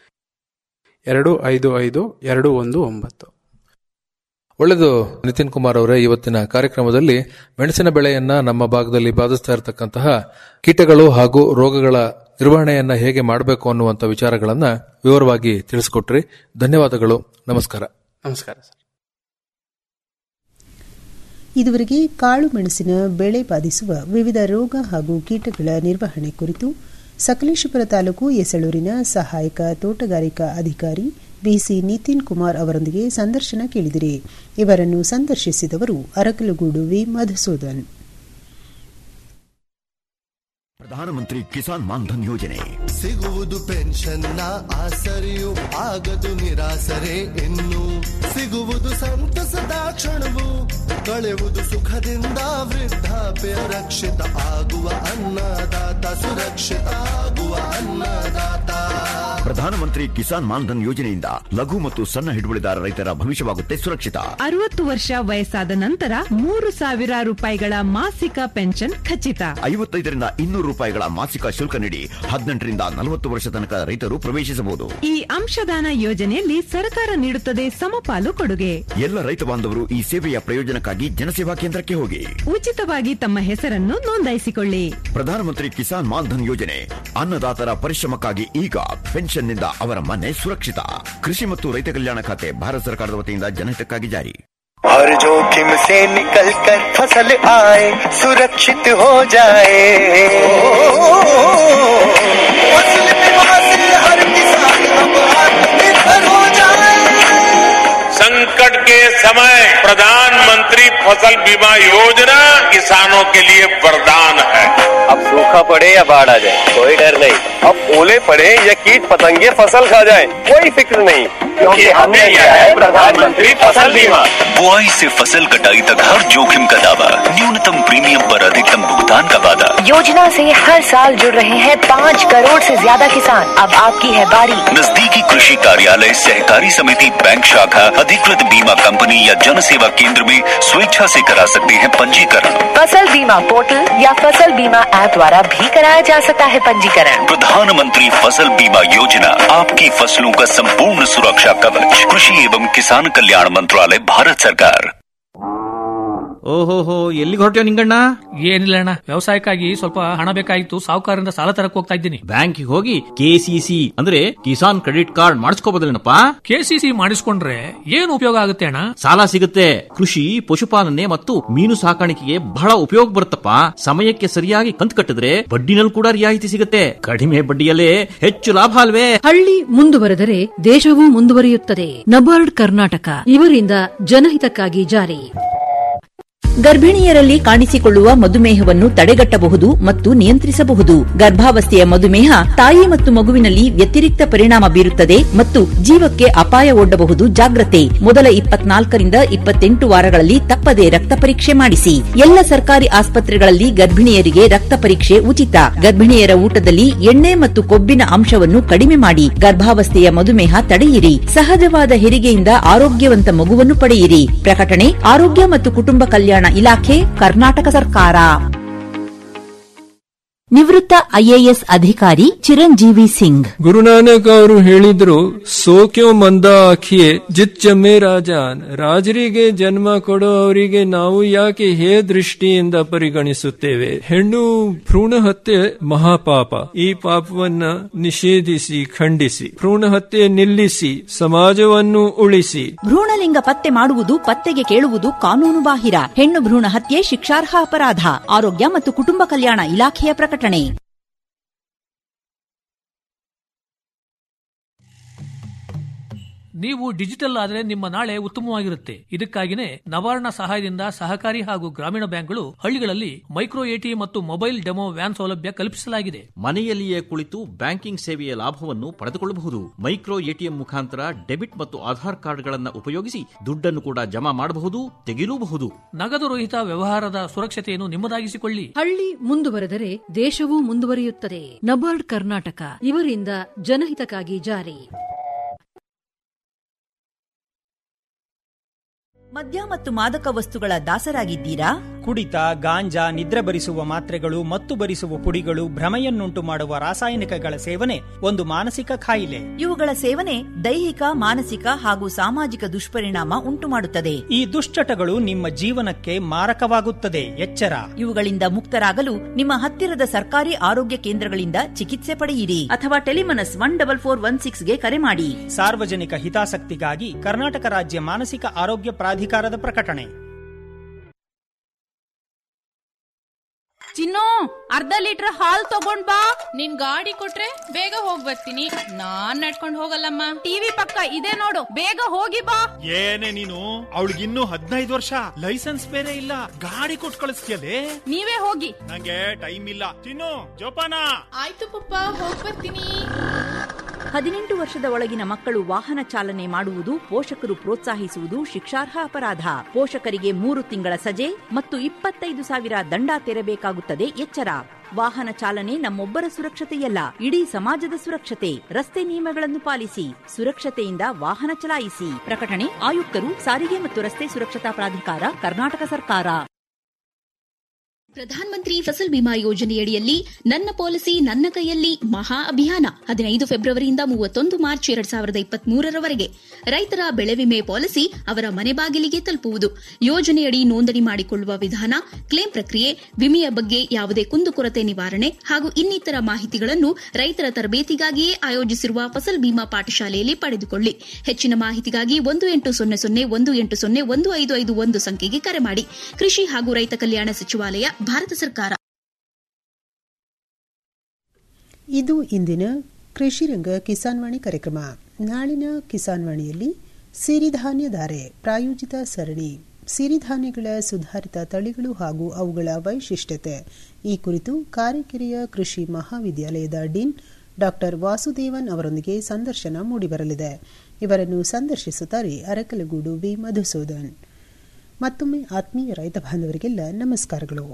E: ಎರಡು ಐದು ಐದು ಎರಡು ಒಂದು ಒಂಬತ್ತು
D: ಒಳ್ಳೆಯದು ನಿತಿನ್ ಕುಮಾರ್ ಅವರೇ ಇವತ್ತಿನ ಕಾರ್ಯಕ್ರಮದಲ್ಲಿ ಮೆಣಸಿನ ಬೆಳೆಯನ್ನ ನಮ್ಮ ಭಾಗದಲ್ಲಿ ಬಾಧಿಸ್ತಾ ಇರತಕ್ಕಂತಹ ಕೀಟಗಳು ಹಾಗೂ ರೋಗಗಳ ನಿರ್ವಹಣೆಯನ್ನ ಹೇಗೆ ಮಾಡಬೇಕು ಅನ್ನುವಂಥ ವಿಚಾರಗಳನ್ನ ವಿವರವಾಗಿ ತಿಳಿಸಿಕೊಟ್ರಿ ಧನ್ಯವಾದಗಳು ನಮಸ್ಕಾರ
E: ನಮಸ್ಕಾರ ಸರ್
C: ಇದುವರೆಗೆ ಕಾಳು ಮೆಣಸಿನ ಬೆಳೆ ಬಾಧಿಸುವ ವಿವಿಧ ರೋಗ ಹಾಗೂ ಕೀಟಗಳ ನಿರ್ವಹಣೆ ಕುರಿತು ಸಕಲೇಶಪುರ ತಾಲೂಕು ಎಸಳೂರಿನ ಸಹಾಯಕ ತೋಟಗಾರಿಕಾ ಅಧಿಕಾರಿ ಬಿಸಿ ನಿತಿನ್ ಕುಮಾರ್ ಅವರೊಂದಿಗೆ ಸಂದರ್ಶನ ಕೇಳಿದಿರಿ ಇವರನ್ನು ಸಂದರ್ಶಿಸಿದವರು ಅರಕಲಗೂಡು ವಿ ಮಧುಸೂದನ್
F: ಪ್ರಧಾನಮಂತ್ರಿ ಕಿಸಾನ್ ಮಾನ್ಧನ್ ಯೋಜನೆ
G: ಸಿಗುವುದು ಪೆನ್ಷನ್ನ ಆಸರೆಯು ಆಗದು ನಿರಾಸರೆ ಇನ್ನು ಸಿಗುವುದು ಸಂತಸದ ಕ್ಷಣವು ಕಳೆವುದು ಸುಖದಿಂದ ವೃದ್ಧಾಪ್ಯ ರಕ್ಷಿತ ಆಗುವ ಅನ್ನದಾತ ಸುರಕ್ಷಿತ ಆಗುವ ಅನ್ನದಾತ
F: ಪ್ರಧಾನಮಂತ್ರಿ ಕಿಸಾನ್ ಮಾನ್ಧನ್ ಯೋಜನೆಯಿಂದ ಲಘು ಮತ್ತು ಸಣ್ಣ ಹಿಡುವಳಿದಾರ ರೈತರ ಭವಿಷ್ಯವಾಗುತ್ತೆ ಸುರಕ್ಷಿತ
H: ಅರವತ್ತು ವರ್ಷ ವಯಸ್ಸಾದ ನಂತರ ಮೂರು ಸಾವಿರ ರೂಪಾಯಿಗಳ ಮಾಸಿಕ ಪೆನ್ಷನ್ ಖಚಿತ
F: ಐವತ್ತೈದರಿಂದ ಇನ್ನೂರು ರೂಪಾಯಿಗಳ ಮಾಸಿಕ ಶುಲ್ಕ ನೀಡಿ ಹದಿನೆಂಟರಿಂದ ನಲವತ್ತು ವರ್ಷ ತನಕ ರೈತರು ಪ್ರವೇಶಿಸಬಹುದು
H: ಈ ಅಂಶದಾನ ಯೋಜನೆಯಲ್ಲಿ ಸರ್ಕಾರ ನೀಡುತ್ತದೆ ಸಮಪಾಲು ಕೊಡುಗೆ
F: ಎಲ್ಲ ರೈತ ಬಾಂಧವರು ಈ ಸೇವೆಯ ಪ್ರಯೋಜನಕ್ಕಾಗಿ ಜನಸೇವಾ ಕೇಂದ್ರಕ್ಕೆ ಹೋಗಿ
H: ಉಚಿತವಾಗಿ ತಮ್ಮ ಹೆಸರನ್ನು ನೋಂದಾಯಿಸಿಕೊಳ್ಳಿ
F: ಪ್ರಧಾನಮಂತ್ರಿ ಕಿಸಾನ್ ಮಾನ್ಧನ್ ಯೋಜನೆ ಅನ್ನದಾತರ ಪರಿಶ್ರಮಕ್ಕಾಗಿ ಈಗ ಪೆನ್ಷನ್ನಿಂದ ಅವರ ಮನೆ ಸುರಕ್ಷಿತ ಕೃಷಿ ಮತ್ತು ರೈತ ಕಲ್ಯಾಣ ಖಾತೆ ಭಾರತ ಸರ್ಕಾರದ ವತಿಯಿಂದ ಜನಹಿತಕ್ಕಾಗಿ ಜಾರಿ
I: हर जोखिम से निकल कर फसल आए सुरक्षित हो जाए फसल बीमा से हर किसान अब आत्मनिर्भर हो जाए
J: संकट के समय प्रधानमंत्री फसल बीमा योजना किसानों के लिए वरदान है
K: अब सूखा पड़े या बाढ़ आ जाए कोई डर नहीं अब ओले पड़े या कीट पतंगे फसल खा जाए कोई फिक्र नहीं क्योंकि हमने लिया है प्रधानमंत्री फसल बीमा
L: बुआई से फसल कटाई तक हर जोखिम का दावा न्यूनतम प्रीमियम पर अधिकतम भुगतान का वादा
M: योजना से हर साल जुड़ रहे हैं पाँच करोड़ से ज्यादा किसान अब आपकी है बारी
L: नजदीकी कृषि कार्यालय सहकारी समिति बैंक शाखा अधिकृत बीमा कंपनी या जन सेवा केंद्र में स्वेच्छा से करा सकते हैं पंजीकरण
M: फसल बीमा पोर्टल या फसल बीमा ऐप द्वारा भी कराया जा सकता है पंजीकरण
L: प्रधानमंत्री फसल बीमा योजना आपकी फसलों का संपूर्ण सुरक्षा कवच कृषि एवं किसान कल्याण मंत्रालय भारत सरकार
N: ಓಹೋಹೋ ಎಲ್ಲಿಗೆ ಹೊರಟ್ಯೋ ನಿಂಗಣ್ಣ
O: ಏನಿಲ್ಲ ಅಣ್ಣ ವ್ಯವಸಾಯಕ್ಕಾಗಿ ಸ್ವಲ್ಪ ಹಣ ಬೇಕಾಗಿತ್ತು ಸಾಹುಕಾರರಿಂದ ಸಾಲ ತರಕ್ ಹೋಗ್ತಾ ಇದ್ದೀನಿ
N: ಬ್ಯಾಂಕಿಗೆ ಹೋಗಿ ಕೆಸಿಸಿ ಅಂದ್ರೆ ಕಿಸಾನ್ ಕ್ರೆಡಿಟ್ ಕಾರ್ಡ್ ಮಾಡಿಸ್ಕೋಬೋದಲ್ಲೇನಪ್ಪ
O: ಕೆಸಿಸಿ ಮಾಡಿಸ್ಕೊಂಡ್ರೆ ಏನು ಉಪಯೋಗ ಆಗುತ್ತೆ ಅಣ್ಣ
N: ಸಾಲ ಸಿಗುತ್ತೆ ಕೃಷಿ ಪಶುಪಾಲನೆ ಮತ್ತು ಮೀನು ಸಾಕಾಣಿಕೆಗೆ ಬಹಳ ಉಪಯೋಗ ಬರುತ್ತಪ್ಪ ಸಮಯಕ್ಕೆ ಸರಿಯಾಗಿ ಕಂತು ಕಟ್ಟಿದ್ರೆ ಬಡ್ಡಿನಲ್ಲಿ ಕೂಡ ರಿಯಾಯಿತಿ ಸಿಗುತ್ತೆ ಕಡಿಮೆ ಬಡ್ಡಿಯಲ್ಲೇ ಹೆಚ್ಚು ಲಾಭ ಅಲ್ವೇ
P: ಹಳ್ಳಿ ಮುಂದುವರೆದರೆ ದೇಶವೂ ಮುಂದುವರಿಯುತ್ತದೆ ನಬಾರ್ಡ್ ಕರ್ನಾಟಕ ಇವರಿಂದ ಜನಹಿತಕ್ಕಾಗಿ ಜಾರಿ
Q: ಗರ್ಭಿಣಿಯರಲ್ಲಿ ಕಾಣಿಸಿಕೊಳ್ಳುವ ಮಧುಮೇಹವನ್ನು ತಡೆಗಟ್ಟಬಹುದು ಮತ್ತು ನಿಯಂತ್ರಿಸಬಹುದು ಗರ್ಭಾವಸ್ಥೆಯ ಮಧುಮೇಹ ತಾಯಿ ಮತ್ತು ಮಗುವಿನಲ್ಲಿ ವ್ಯತಿರಿಕ್ತ ಪರಿಣಾಮ ಬೀರುತ್ತದೆ ಮತ್ತು ಜೀವಕ್ಕೆ ಅಪಾಯ ಒಡ್ಡಬಹುದು ಜಾಗ್ರತೆ ಮೊದಲ ಇಪ್ಪತ್ನಾಲ್ಕರಿಂದ ಇಪ್ಪತ್ತೆಂಟು ವಾರಗಳಲ್ಲಿ ತಪ್ಪದೆ ರಕ್ತ ಪರೀಕ್ಷೆ ಮಾಡಿಸಿ ಎಲ್ಲ ಸರ್ಕಾರಿ ಆಸ್ಪತ್ರೆಗಳಲ್ಲಿ ಗರ್ಭಿಣಿಯರಿಗೆ ರಕ್ತ ಪರೀಕ್ಷೆ ಉಚಿತ ಗರ್ಭಿಣಿಯರ ಊಟದಲ್ಲಿ ಎಣ್ಣೆ ಮತ್ತು ಕೊಬ್ಬಿನ ಅಂಶವನ್ನು ಕಡಿಮೆ ಮಾಡಿ ಗರ್ಭಾವಸ್ಥೆಯ ಮಧುಮೇಹ ತಡೆಯಿರಿ ಸಹಜವಾದ ಹೆರಿಗೆಯಿಂದ ಆರೋಗ್ಯವಂತ ಮಗುವನ್ನು ಪಡೆಯಿರಿ ಪ್ರಕಟಣೆ ಆರೋಗ್ಯ ಮತ್ತು ಕುಟುಂಬ ಕಲ್ಯಾಣ ಇಲಾಖೆ ಕರ್ನಾಟಕ ಸರ್ಕಾರ ನಿವೃತ್ತ ಐಎಎಸ್ ಅಧಿಕಾರಿ ಚಿರಂಜೀವಿ ಸಿಂಗ್
R: ಗುರುನಾನಕ್ ಅವರು ಹೇಳಿದ್ರು ಸೋಕ್ಯೋ ಮಂದ ಆಖಿಯೇ ಜಿತ್ ಜಮ್ಮೆ ರಾಜಾನ್ ರಾಜರಿಗೆ ಜನ್ಮ ಕೊಡೋ ಅವರಿಗೆ ನಾವು ಯಾಕೆ ಹೇ ದೃಷ್ಟಿಯಿಂದ ಪರಿಗಣಿಸುತ್ತೇವೆ ಹೆಣ್ಣು ಭ್ರೂಣ ಹತ್ಯೆ ಮಹಾಪಾಪ ಈ ಪಾಪವನ್ನ ನಿಷೇಧಿಸಿ ಖಂಡಿಸಿ ಭ್ರೂಣ ಹತ್ಯೆ ನಿಲ್ಲಿಸಿ ಸಮಾಜವನ್ನು ಉಳಿಸಿ
Q: ಭ್ರೂಣಲಿಂಗ ಪತ್ತೆ ಮಾಡುವುದು ಪತ್ತೆಗೆ ಕೇಳುವುದು ಕಾನೂನು ಬಾಹಿರ ಹೆಣ್ಣು ಭ್ರೂಣ ಹತ್ಯೆ ಶಿಕ್ಷಾರ್ಹ ಅಪರಾಧ ಆರೋಗ್ಯ ಮತ್ತು ಕುಟುಂಬ ಕಲ್ಯಾಣ ಇಲಾಖೆಯ ಪ್ರಕಟಣೆ
O: ನೀವು ಡಿಜಿಟಲ್ ಆದರೆ ನಿಮ್ಮ ನಾಳೆ ಉತ್ತಮವಾಗಿರುತ್ತೆ ಇದಕ್ಕಾಗಿನೇ ನವಾರ್ಣ ಸಹಾಯದಿಂದ ಸಹಕಾರಿ ಹಾಗೂ ಗ್ರಾಮೀಣ ಬ್ಯಾಂಕ್ಗಳು ಹಳ್ಳಿಗಳಲ್ಲಿ ಮೈಕ್ರೋ ಎಟಿಎಂ ಮತ್ತು ಮೊಬೈಲ್ ಡೆಮೋ ವ್ಯಾನ್ ಸೌಲಭ್ಯ ಕಲ್ಪಿಸಲಾಗಿದೆ
N: ಮನೆಯಲ್ಲಿಯೇ ಕುಳಿತು ಬ್ಯಾಂಕಿಂಗ್ ಸೇವೆಯ ಲಾಭವನ್ನು ಪಡೆದುಕೊಳ್ಳಬಹುದು ಮೈಕ್ರೋ ಎಟಿಎಂ ಮುಖಾಂತರ ಡೆಬಿಟ್ ಮತ್ತು ಆಧಾರ್ ಕಾರ್ಡ್ಗಳನ್ನು ಉಪಯೋಗಿಸಿ ದುಡ್ಡನ್ನು ಕೂಡ ಜಮಾ ಮಾಡಬಹುದು ತೆಗೆಯಲೂಬಹುದು
O: ನಗದು ರಹಿತ ವ್ಯವಹಾರದ ಸುರಕ್ಷತೆಯನ್ನು ನಿಮ್ಮದಾಗಿಸಿಕೊಳ್ಳಿ
P: ಹಳ್ಳಿ ಮುಂದುವರೆದರೆ ದೇಶವೂ ಮುಂದುವರಿಯುತ್ತದೆ ನಬಾರ್ಡ್ ಕರ್ನಾಟಕ ಇವರಿಂದ ಜನಹಿತಕ್ಕಾಗಿ ಜಾರಿ
Q: ಮದ್ಯ ಮತ್ತು ಮಾದಕ ವಸ್ತುಗಳ ದಾಸರಾಗಿದ್ದೀರಾ
S: ಕುಡಿತ ಗಾಂಜಾ ನಿದ್ರೆ ಬರಿಸುವ ಮಾತ್ರೆಗಳು ಮತ್ತು ಬರಿಸುವ ಪುಡಿಗಳು ಭ್ರಮೆಯನ್ನುಂಟು ಮಾಡುವ ರಾಸಾಯನಿಕಗಳ ಸೇವನೆ ಒಂದು ಮಾನಸಿಕ ಕಾಯಿಲೆ
Q: ಇವುಗಳ ಸೇವನೆ ದೈಹಿಕ ಮಾನಸಿಕ ಹಾಗೂ ಸಾಮಾಜಿಕ ದುಷ್ಪರಿಣಾಮ ಉಂಟುಮಾಡುತ್ತದೆ
S: ಈ ದುಶ್ಚಟಗಳು ನಿಮ್ಮ ಜೀವನಕ್ಕೆ ಮಾರಕವಾಗುತ್ತದೆ ಎಚ್ಚರ
Q: ಇವುಗಳಿಂದ ಮುಕ್ತರಾಗಲು ನಿಮ್ಮ ಹತ್ತಿರದ ಸರ್ಕಾರಿ ಆರೋಗ್ಯ ಕೇಂದ್ರಗಳಿಂದ ಚಿಕಿತ್ಸೆ ಪಡೆಯಿರಿ ಅಥವಾ Telemanas one double four one ಸಿಕ್ಸ್ಗೆ ಕರೆ ಮಾಡಿ
S: ಸಾರ್ವಜನಿಕ ಹಿತಾಸಕ್ತಿಗಾಗಿ ಕರ್ನಾಟಕ ರಾಜ್ಯ ಮಾನಸಿಕ ಆರೋಗ್ಯ ಪ್ರಾಧಿಕಾರದ ಪ್ರಕಟಣೆ
T: ಚಿನ್ನು ಅರ್ಧ ಲೀಟರ್ ಹಾಲ್ ತಗೊಂಡ್ ಬಾ ನಿನ್ ಗಾಡಿ ಕೊಟ್ರೆ ಬೇಗ ಹೋಗ್ ಬರ್ತೀನಿ ನಾನ್ ನಡ್ಕೊಂಡ್ ಹೋಗಲ್ಲಮ್ಮ ಟಿವಿ ಪಕ್ಕ ಇದೆ ನೋಡು ಬೇಗ ಹೋಗಿ ಬಾ
U: ಏನೇ ನೀನು ಅವಳಿಗಿನ್ನೂ ಹದಿನೈದು ವರ್ಷ ಲೈಸೆನ್ಸ್ ಬೇರೆ ಇಲ್ಲ ಗಾಡಿ ಕೊಟ್ಟು ಕಳಿಸ್ತೀಯಲೇ
T: ನೀವೇ ಹೋಗಿ
U: ನಂಗೆ ಟೈಮ್ ಇಲ್ಲ ತಿನ್ನು ಜೋಪಾನ
T: ಆಯ್ತು ಪಪ್ಪ ಹೋಗ್ ಬರ್ತೀನಿ
Q: ಹದಿನೆಂಟು ವರ್ಷದ ಒಳಗಿನ ಮಕ್ಕಳು ವಾಹನ ಚಾಲನೆ ಮಾಡುವುದು ಪೋಷಕರು ಪ್ರೋತ್ಸಾಹಿಸುವುದು ಶಿಕ್ಷಾರ್ಹ ಅಪರಾಧ ಪೋಷಕರಿಗೆ ಮೂರು ತಿಂಗಳ ಸಜೆ ಮತ್ತು ಇಪ್ಪತ್ತೈದು ಸಾವಿರ ದಂಡ ತೆರಬೇಕಾಗುತ್ತದೆ ಎಚ್ಚರ ವಾಹನ ಚಾಲನೆ ನಮ್ಮೊಬ್ಬರ ಸುರಕ್ಷತೆಯಲ್ಲ ಇಡೀ ಸಮಾಜದ ಸುರಕ್ಷತೆ ರಸ್ತೆ ನಿಯಮಗಳನ್ನು ಪಾಲಿಸಿ ಸುರಕ್ಷತೆಯಿಂದ ವಾಹನ ಚಲಾಯಿಸಿ ಪ್ರಕಟಣೆ ಆಯುಕ್ತರು ಸಾರಿಗೆ ಮತ್ತು ರಸ್ತೆ ಸುರಕ್ಷತಾ ಪ್ರಾಧಿಕಾರ ಕರ್ನಾಟಕ ಸರ್ಕಾರ
V: ಪ್ರಧಾನ ಮಂತ್ರಿ ಫಸಲ್ ಬಿಮಾ ಯೋಜನೆಯಡಿಯಲ್ಲಿ ನನ್ನ ಪಾಲಿಸಿ ನನ್ನ ಕೈಯಲ್ಲಿ ಮಹಾ ಅಭಿಯಾನ ಹದಿನೈದು ಫೆಬ್ರವರಿಯಿಂದ ಮೂವತ್ತೊಂದು ಮಾರ್ಚ್ ಎರಡ್ ಸಾವಿರದ ಇಪ್ಪತ್ತ್ ಮೂರರವರೆಗೆ ರೈತರ ಬೆಳೆ ವಿಮೆ ಪಾಲಿಸಿ ಅವರ ಮನೆ ಬಾಗಿಲಿಗೆ ತಲುಪುವುದು ಯೋಜನೆಯಡಿ ನೋಂದಣಿ ಮಾಡಿಕೊಳ್ಳುವ ವಿಧಾನ ಕ್ಲೇಮ್ ಪ್ರಕ್ರಿಯೆ ವಿಮೆಯ ಬಗ್ಗೆ ಯಾವುದೇ ಕುಂದುಕೊರತೆ ನಿವಾರಣೆ ಹಾಗೂ ಇನ್ನಿತರ ಮಾಹಿತಿಗಳನ್ನು ರೈತರ ತರಬೇತಿಗಾಗಿಯೇ ಆಯೋಜಿಸಿರುವ ಫಸಲ್ ಬಿಮಾ ಪಾಠಶಾಲೆಯಲ್ಲಿ ಪಡೆದುಕೊಳ್ಳಿ ಹೆಚ್ಚಿನ ಮಾಹಿತಿಗಾಗಿ ಒಂದು ಎಂಟು ಸೊನ್ನೆ ಸೊನ್ನೆ ಒಂದು ಎಂಟು ಸೊನ್ನೆ ಒಂದು ಐದು ಐದು ಒಂದು ಸಂಖ್ಯೆಗೆ ಕರೆ ಮಾಡಿ ಕೃಷಿ ಹಾಗೂ ರೈತ ಕಲ್ಯಾಣ ಸಚಿವಾಲಯ ಭಾರತ ಸರ್ಕಾರ
C: ಇದು ಇಂದಿನ ಕೃಷಿರಂಗ ಕಿಸಾನ್ವಾಣಿ ಕಾರ್ಯಕ್ರಮ ನಾಳಿನ ಕಿಸಾನ್ವಾಣಿಯಲ್ಲಿ ಸಿರಿಧಾನ್ಯ ಧಾರೆ ಪ್ರಾಯೋಜಿತ ಸರಣಿ ಸಿರಿಧಾನ್ಯಗಳ ಸುಧಾರಿತ ತಳಿಗಳು ಹಾಗೂ ಅವುಗಳ ವೈಶಿಷ್ಟ್ಯತೆ ಈ ಕುರಿತು ಕಾರಿಕೆರೆಯ ಕೃಷಿ ಮಹಾವಿದ್ಯಾಲಯದ ಡೀನ್ ಡಾಕ್ಟರ್ ವಾಸುದೇವನ್ ಅವರೊಂದಿಗೆ ಸಂದರ್ಶನ ಮೂಡಿಬರಲಿದೆ ಇವರನ್ನು ಸಂದರ್ಶಿಸುತ್ತಾರೆ ಅರಕಲಗೂಡು ವಿ ಮಧುಸೂದನ್ ಮತ್ತೊಮ್ಮೆ ಆತ್ಮೀಯ ರೈತ ಬಾಂಧವರಿಗೆಲ್ಲ ನಮಸ್ಕಾರಗಳು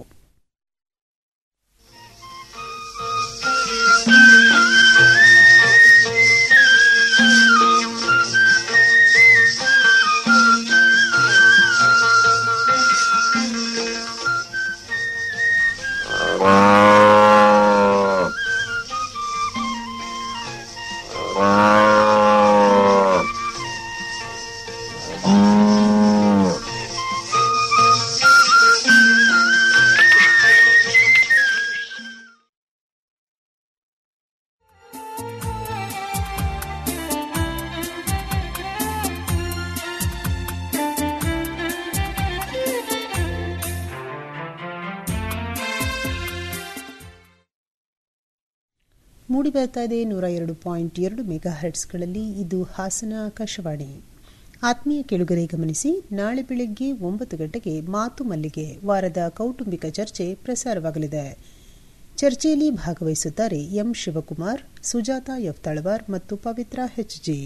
C: ಮೂಡಿ ಬರ್ತಾ ಇದೆ ನೂರ ಎರಡು ಪಾಯಿಂಟ್ ಎರಡು ಮೆಗಾ ಹರ್ಟ್ಸ್ಗಳಲ್ಲಿ ಇದು ಹಾಸನ ಆಕಾಶವಾಣಿ ಆತ್ಮೀಯ ಕೆಳುಗರೆ ಗಮನಿಸಿ ನಾಳೆ ಬೆಳಗ್ಗೆ ಒಂಬತ್ತು ಗಂಟೆಗೆ ಮಾತು ಮಲ್ಲಿಗೆ ವಾರದ ಕೌಟುಂಬಿಕ ಚರ್ಚೆ ಪ್ರಸಾರವಾಗಲಿದೆ ಚರ್ಚೆಯಲ್ಲಿ ಭಾಗವಹಿಸುತ್ತಾರೆ ಎಂ ಶಿವಕುಮಾರ್ ಸುಜಾತ ಎಫ್ ತಳವಾರ್ ಮತ್ತು ಪವಿತ್ರ ಹೆಚ್ಜಿ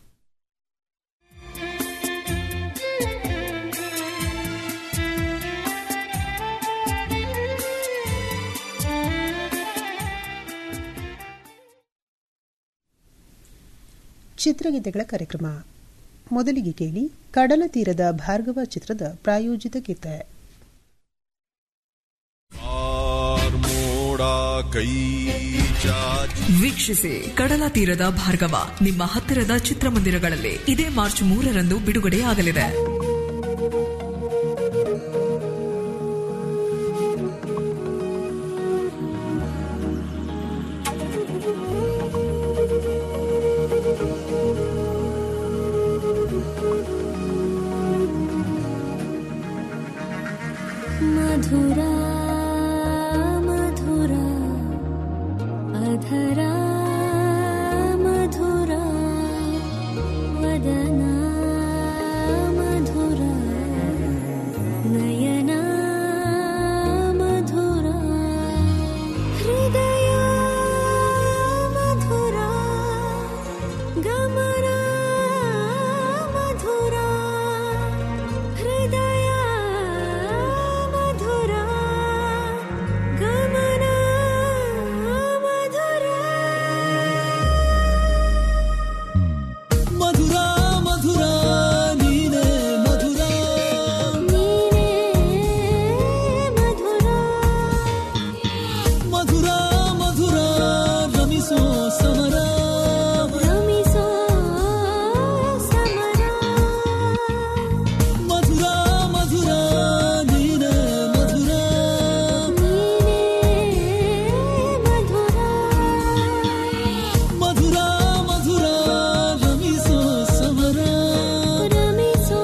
C: ಚಿತ್ರಗೀತೆಗಳ ಕಾರ್ಯಕ್ರಮ ಮೊದಲಿಗೆ ಕೇಳಿ ಕಡಲ ತೀರದ ಭಾರ್ಗವ ಚಿತ್ರದ ಪ್ರಾಯೋಜಿತ ಗೀತೆ
A: ವೀಕ್ಷಿಸಿ ಕಡಲ ತೀರದ ಭಾರ್ಗವ ನಿಮ್ಮ ಹತ್ತಿರದ ಚಿತ್ರಮಂದಿರಗಳಲ್ಲಿ ಇದೇ ಮಾರ್ಚ್ ಮೂರರಂದು ಬಿಡುಗಡೆಯಾಗಲಿದೆ
B: मधुरा मधुरा अधरा मधुरा वदना मधुरा नयना मधुरा हृदय मधुरा गमना मधुरा हृदय मधुरा गमना मधुरा
W: ಮಧುರ ಮಧುರ ನೀನೆ ಮಧುರ ಮಧುರ ಮಧುರ ರಮಿಸೋ ಸಮರ
B: ರಮಿಸೋ ಸಮರ
W: ಮಧುರ ಮಧುರ ನೀನೆ ಮಧುರ ಮಧುರ ಮಧುರ ರಮಿಸೋ ಸಮರ
B: ರಮಿಸೋ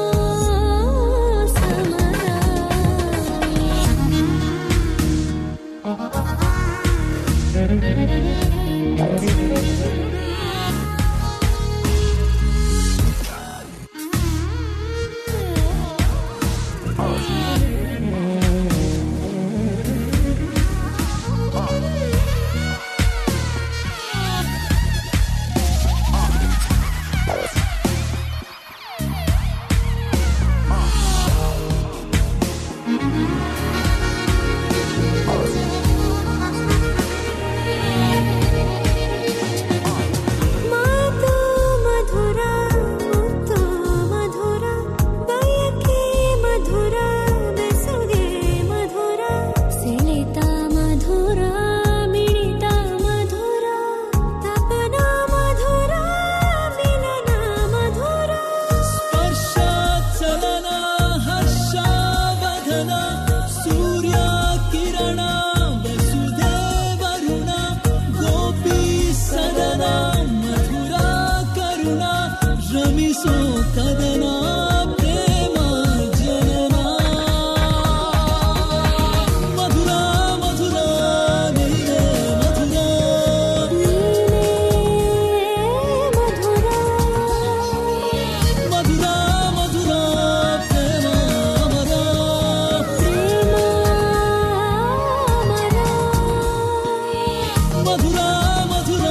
B: ಮಾತು ಮಧುರ ಮುತ್ತು ಮಧುರ ಬಯಕೆ ಮಧುರ ಬೆಸುಗೆ ಮಧುರ ಸೆಳೆತ ಮಧುರ ಮಿಳಿತ ಮಧುರ ತಪನ ಮಧುರ ಮಿಲನ ಮಧುರ
W: ಸ್ಪರ್ಶ ಚಲನ ಹರ್ಷ ವದನ ಸೂರ್ಯ ಕಿರಣ ವಸುಧೆ ವರುಣ ಗೋಪಿ ಸದನ ಮಧುರ ಕರುಣ ರಮಿಸೋ ಕದನ ಪ್ರೇಮ ಜನನ ಮಧುರ ಮಧುರ ನೀನೆ ಮಧುರ ಮಧುರ ಮಧುರ ಪ್ರೇಮ ಅಮರ ಮಧುರ ಮಧುರ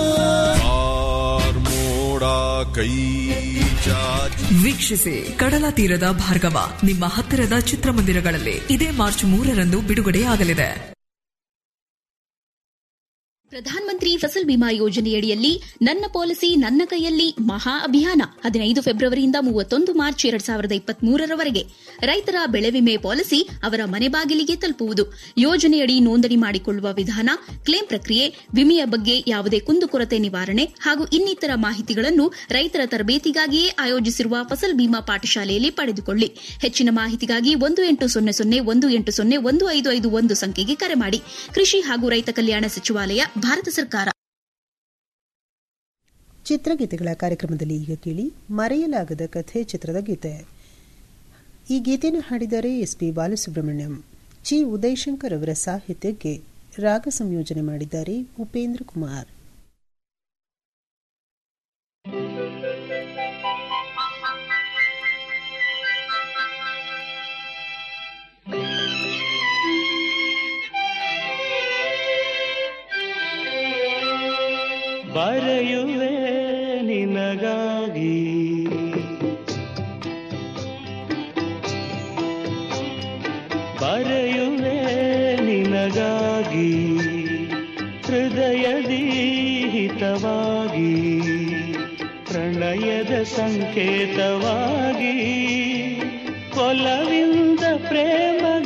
A: ವೀಕ್ಷಿಸಿ ಕಡಲ ತೀರದ ಭಾರ್ಗವ ನಿಮ್ಮ ಹತ್ತಿರದ ಚಿತ್ರಮಂದಿರಗಳಲ್ಲಿ ಇದೇ ಮಾರ್ಚ್ ಮೂರರಂದು ಬಿಡುಗಡೆಯಾಗಲಿದೆ
V: ಪ್ರಧಾನಮಂತ್ರಿ ಫಸಲ್ ಬಿಮಾ ಯೋಜನೆಯಡಿಯಲ್ಲಿ ನನ್ನ ಪಾಲಿಸಿ ನನ್ನ ಕೈಯಲ್ಲಿ ಮಹಾ ಅಭಿಯಾನ ಹದಿನೈದು ಫೆಬ್ರವರಿಯಿಂದ ಮೂವತ್ತೊಂದು ಮಾರ್ಚ್ ಎರಡ್ ಸಾವಿರದ ಇಪ್ಪತ್ಮೂರರವರೆಗೆ ರೈತರ ಬೆಳೆ ವಿಮೆ ಪಾಲಿಸಿ ಅವರ ಮನೆ ಬಾಗಿಲಿಗೆ ತಲುಪುವುದು ಯೋಜನೆಯಡಿ ನೋಂದಣಿ ಮಾಡಿಕೊಳ್ಳುವ ವಿಧಾನ ಕ್ಲೇಮ್ ಪ್ರಕ್ರಿಯೆ ವಿಮೆಯ ಬಗ್ಗೆ ಯಾವುದೇ ಕುಂದುಕೊರತೆ ನಿವಾರಣೆ ಹಾಗೂ ಇನ್ನಿತರ ಮಾಹಿತಿಗಳನ್ನು ರೈತರ ತರಬೇತಿಗಾಗಿಯೇ ಆಯೋಜಿಸಿರುವ ಫಸಲ್ ಬಿಮಾ ಪಾಠಶಾಲೆಯಲ್ಲಿ ಪಡೆದುಕೊಳ್ಳಿ ಹೆಚ್ಚಿನ ಮಾಹಿತಿಗಾಗಿ ಒಂದು ಎಂಟು ಸೊನ್ನೆ ಸೊನ್ನೆ ಒಂದು ಎಂಟು ಸೊನ್ನೆ ಒಂದು ಐದು ಐದು ಒಂದು ಸಂಖ್ಯೆಗೆ ಕರೆ ಮಾಡಿ ಕೃಷಿ ಹಾಗೂ ರೈತ ಕಲ್ಯಾಣ ಸಚಿವಾಲಯ ಭಾರತ ಸರ್ಕಾರ
C: ಚಿತ್ರಗೀತೆಗಳ ಕಾರ್ಯಕ್ರಮದಲ್ಲಿ ಈಗ ಕೇಳಿ ಮರೆಯಲಾಗದ ಕಥೆ ಚಿತ್ರದ ಗೀತೆ ಈ ಗೀತೆಯನ್ನು ಹಾಡಿದರೆ ಎಸ್ ಪಿ ಬಾಲಸುಬ್ರಹ್ಮಣ್ಯಂ ಚಿ ಉದಯಶಂಕರ್ ಅವರ ಸಾಹಿತ್ಯಕ್ಕೆ ರಾಗ ಸಂಯೋಜನೆ ಮಾಡಿದ್ದಾರೆ ಉಪೇಂದ್ರ ಕುಮಾರ್
D: ಬರೆಯುವೆ ನಿನಗಾಗಿ ಬರೆಯುವೆ ನಿನಗಾಗಿ ಹೃದಯದಿ ಹಿತವಾಗಿ ಪ್ರಣಯದ ಸಂಕೇತವಾಗಿ ಒಲವಿಂದ ಪ್ರೇಮ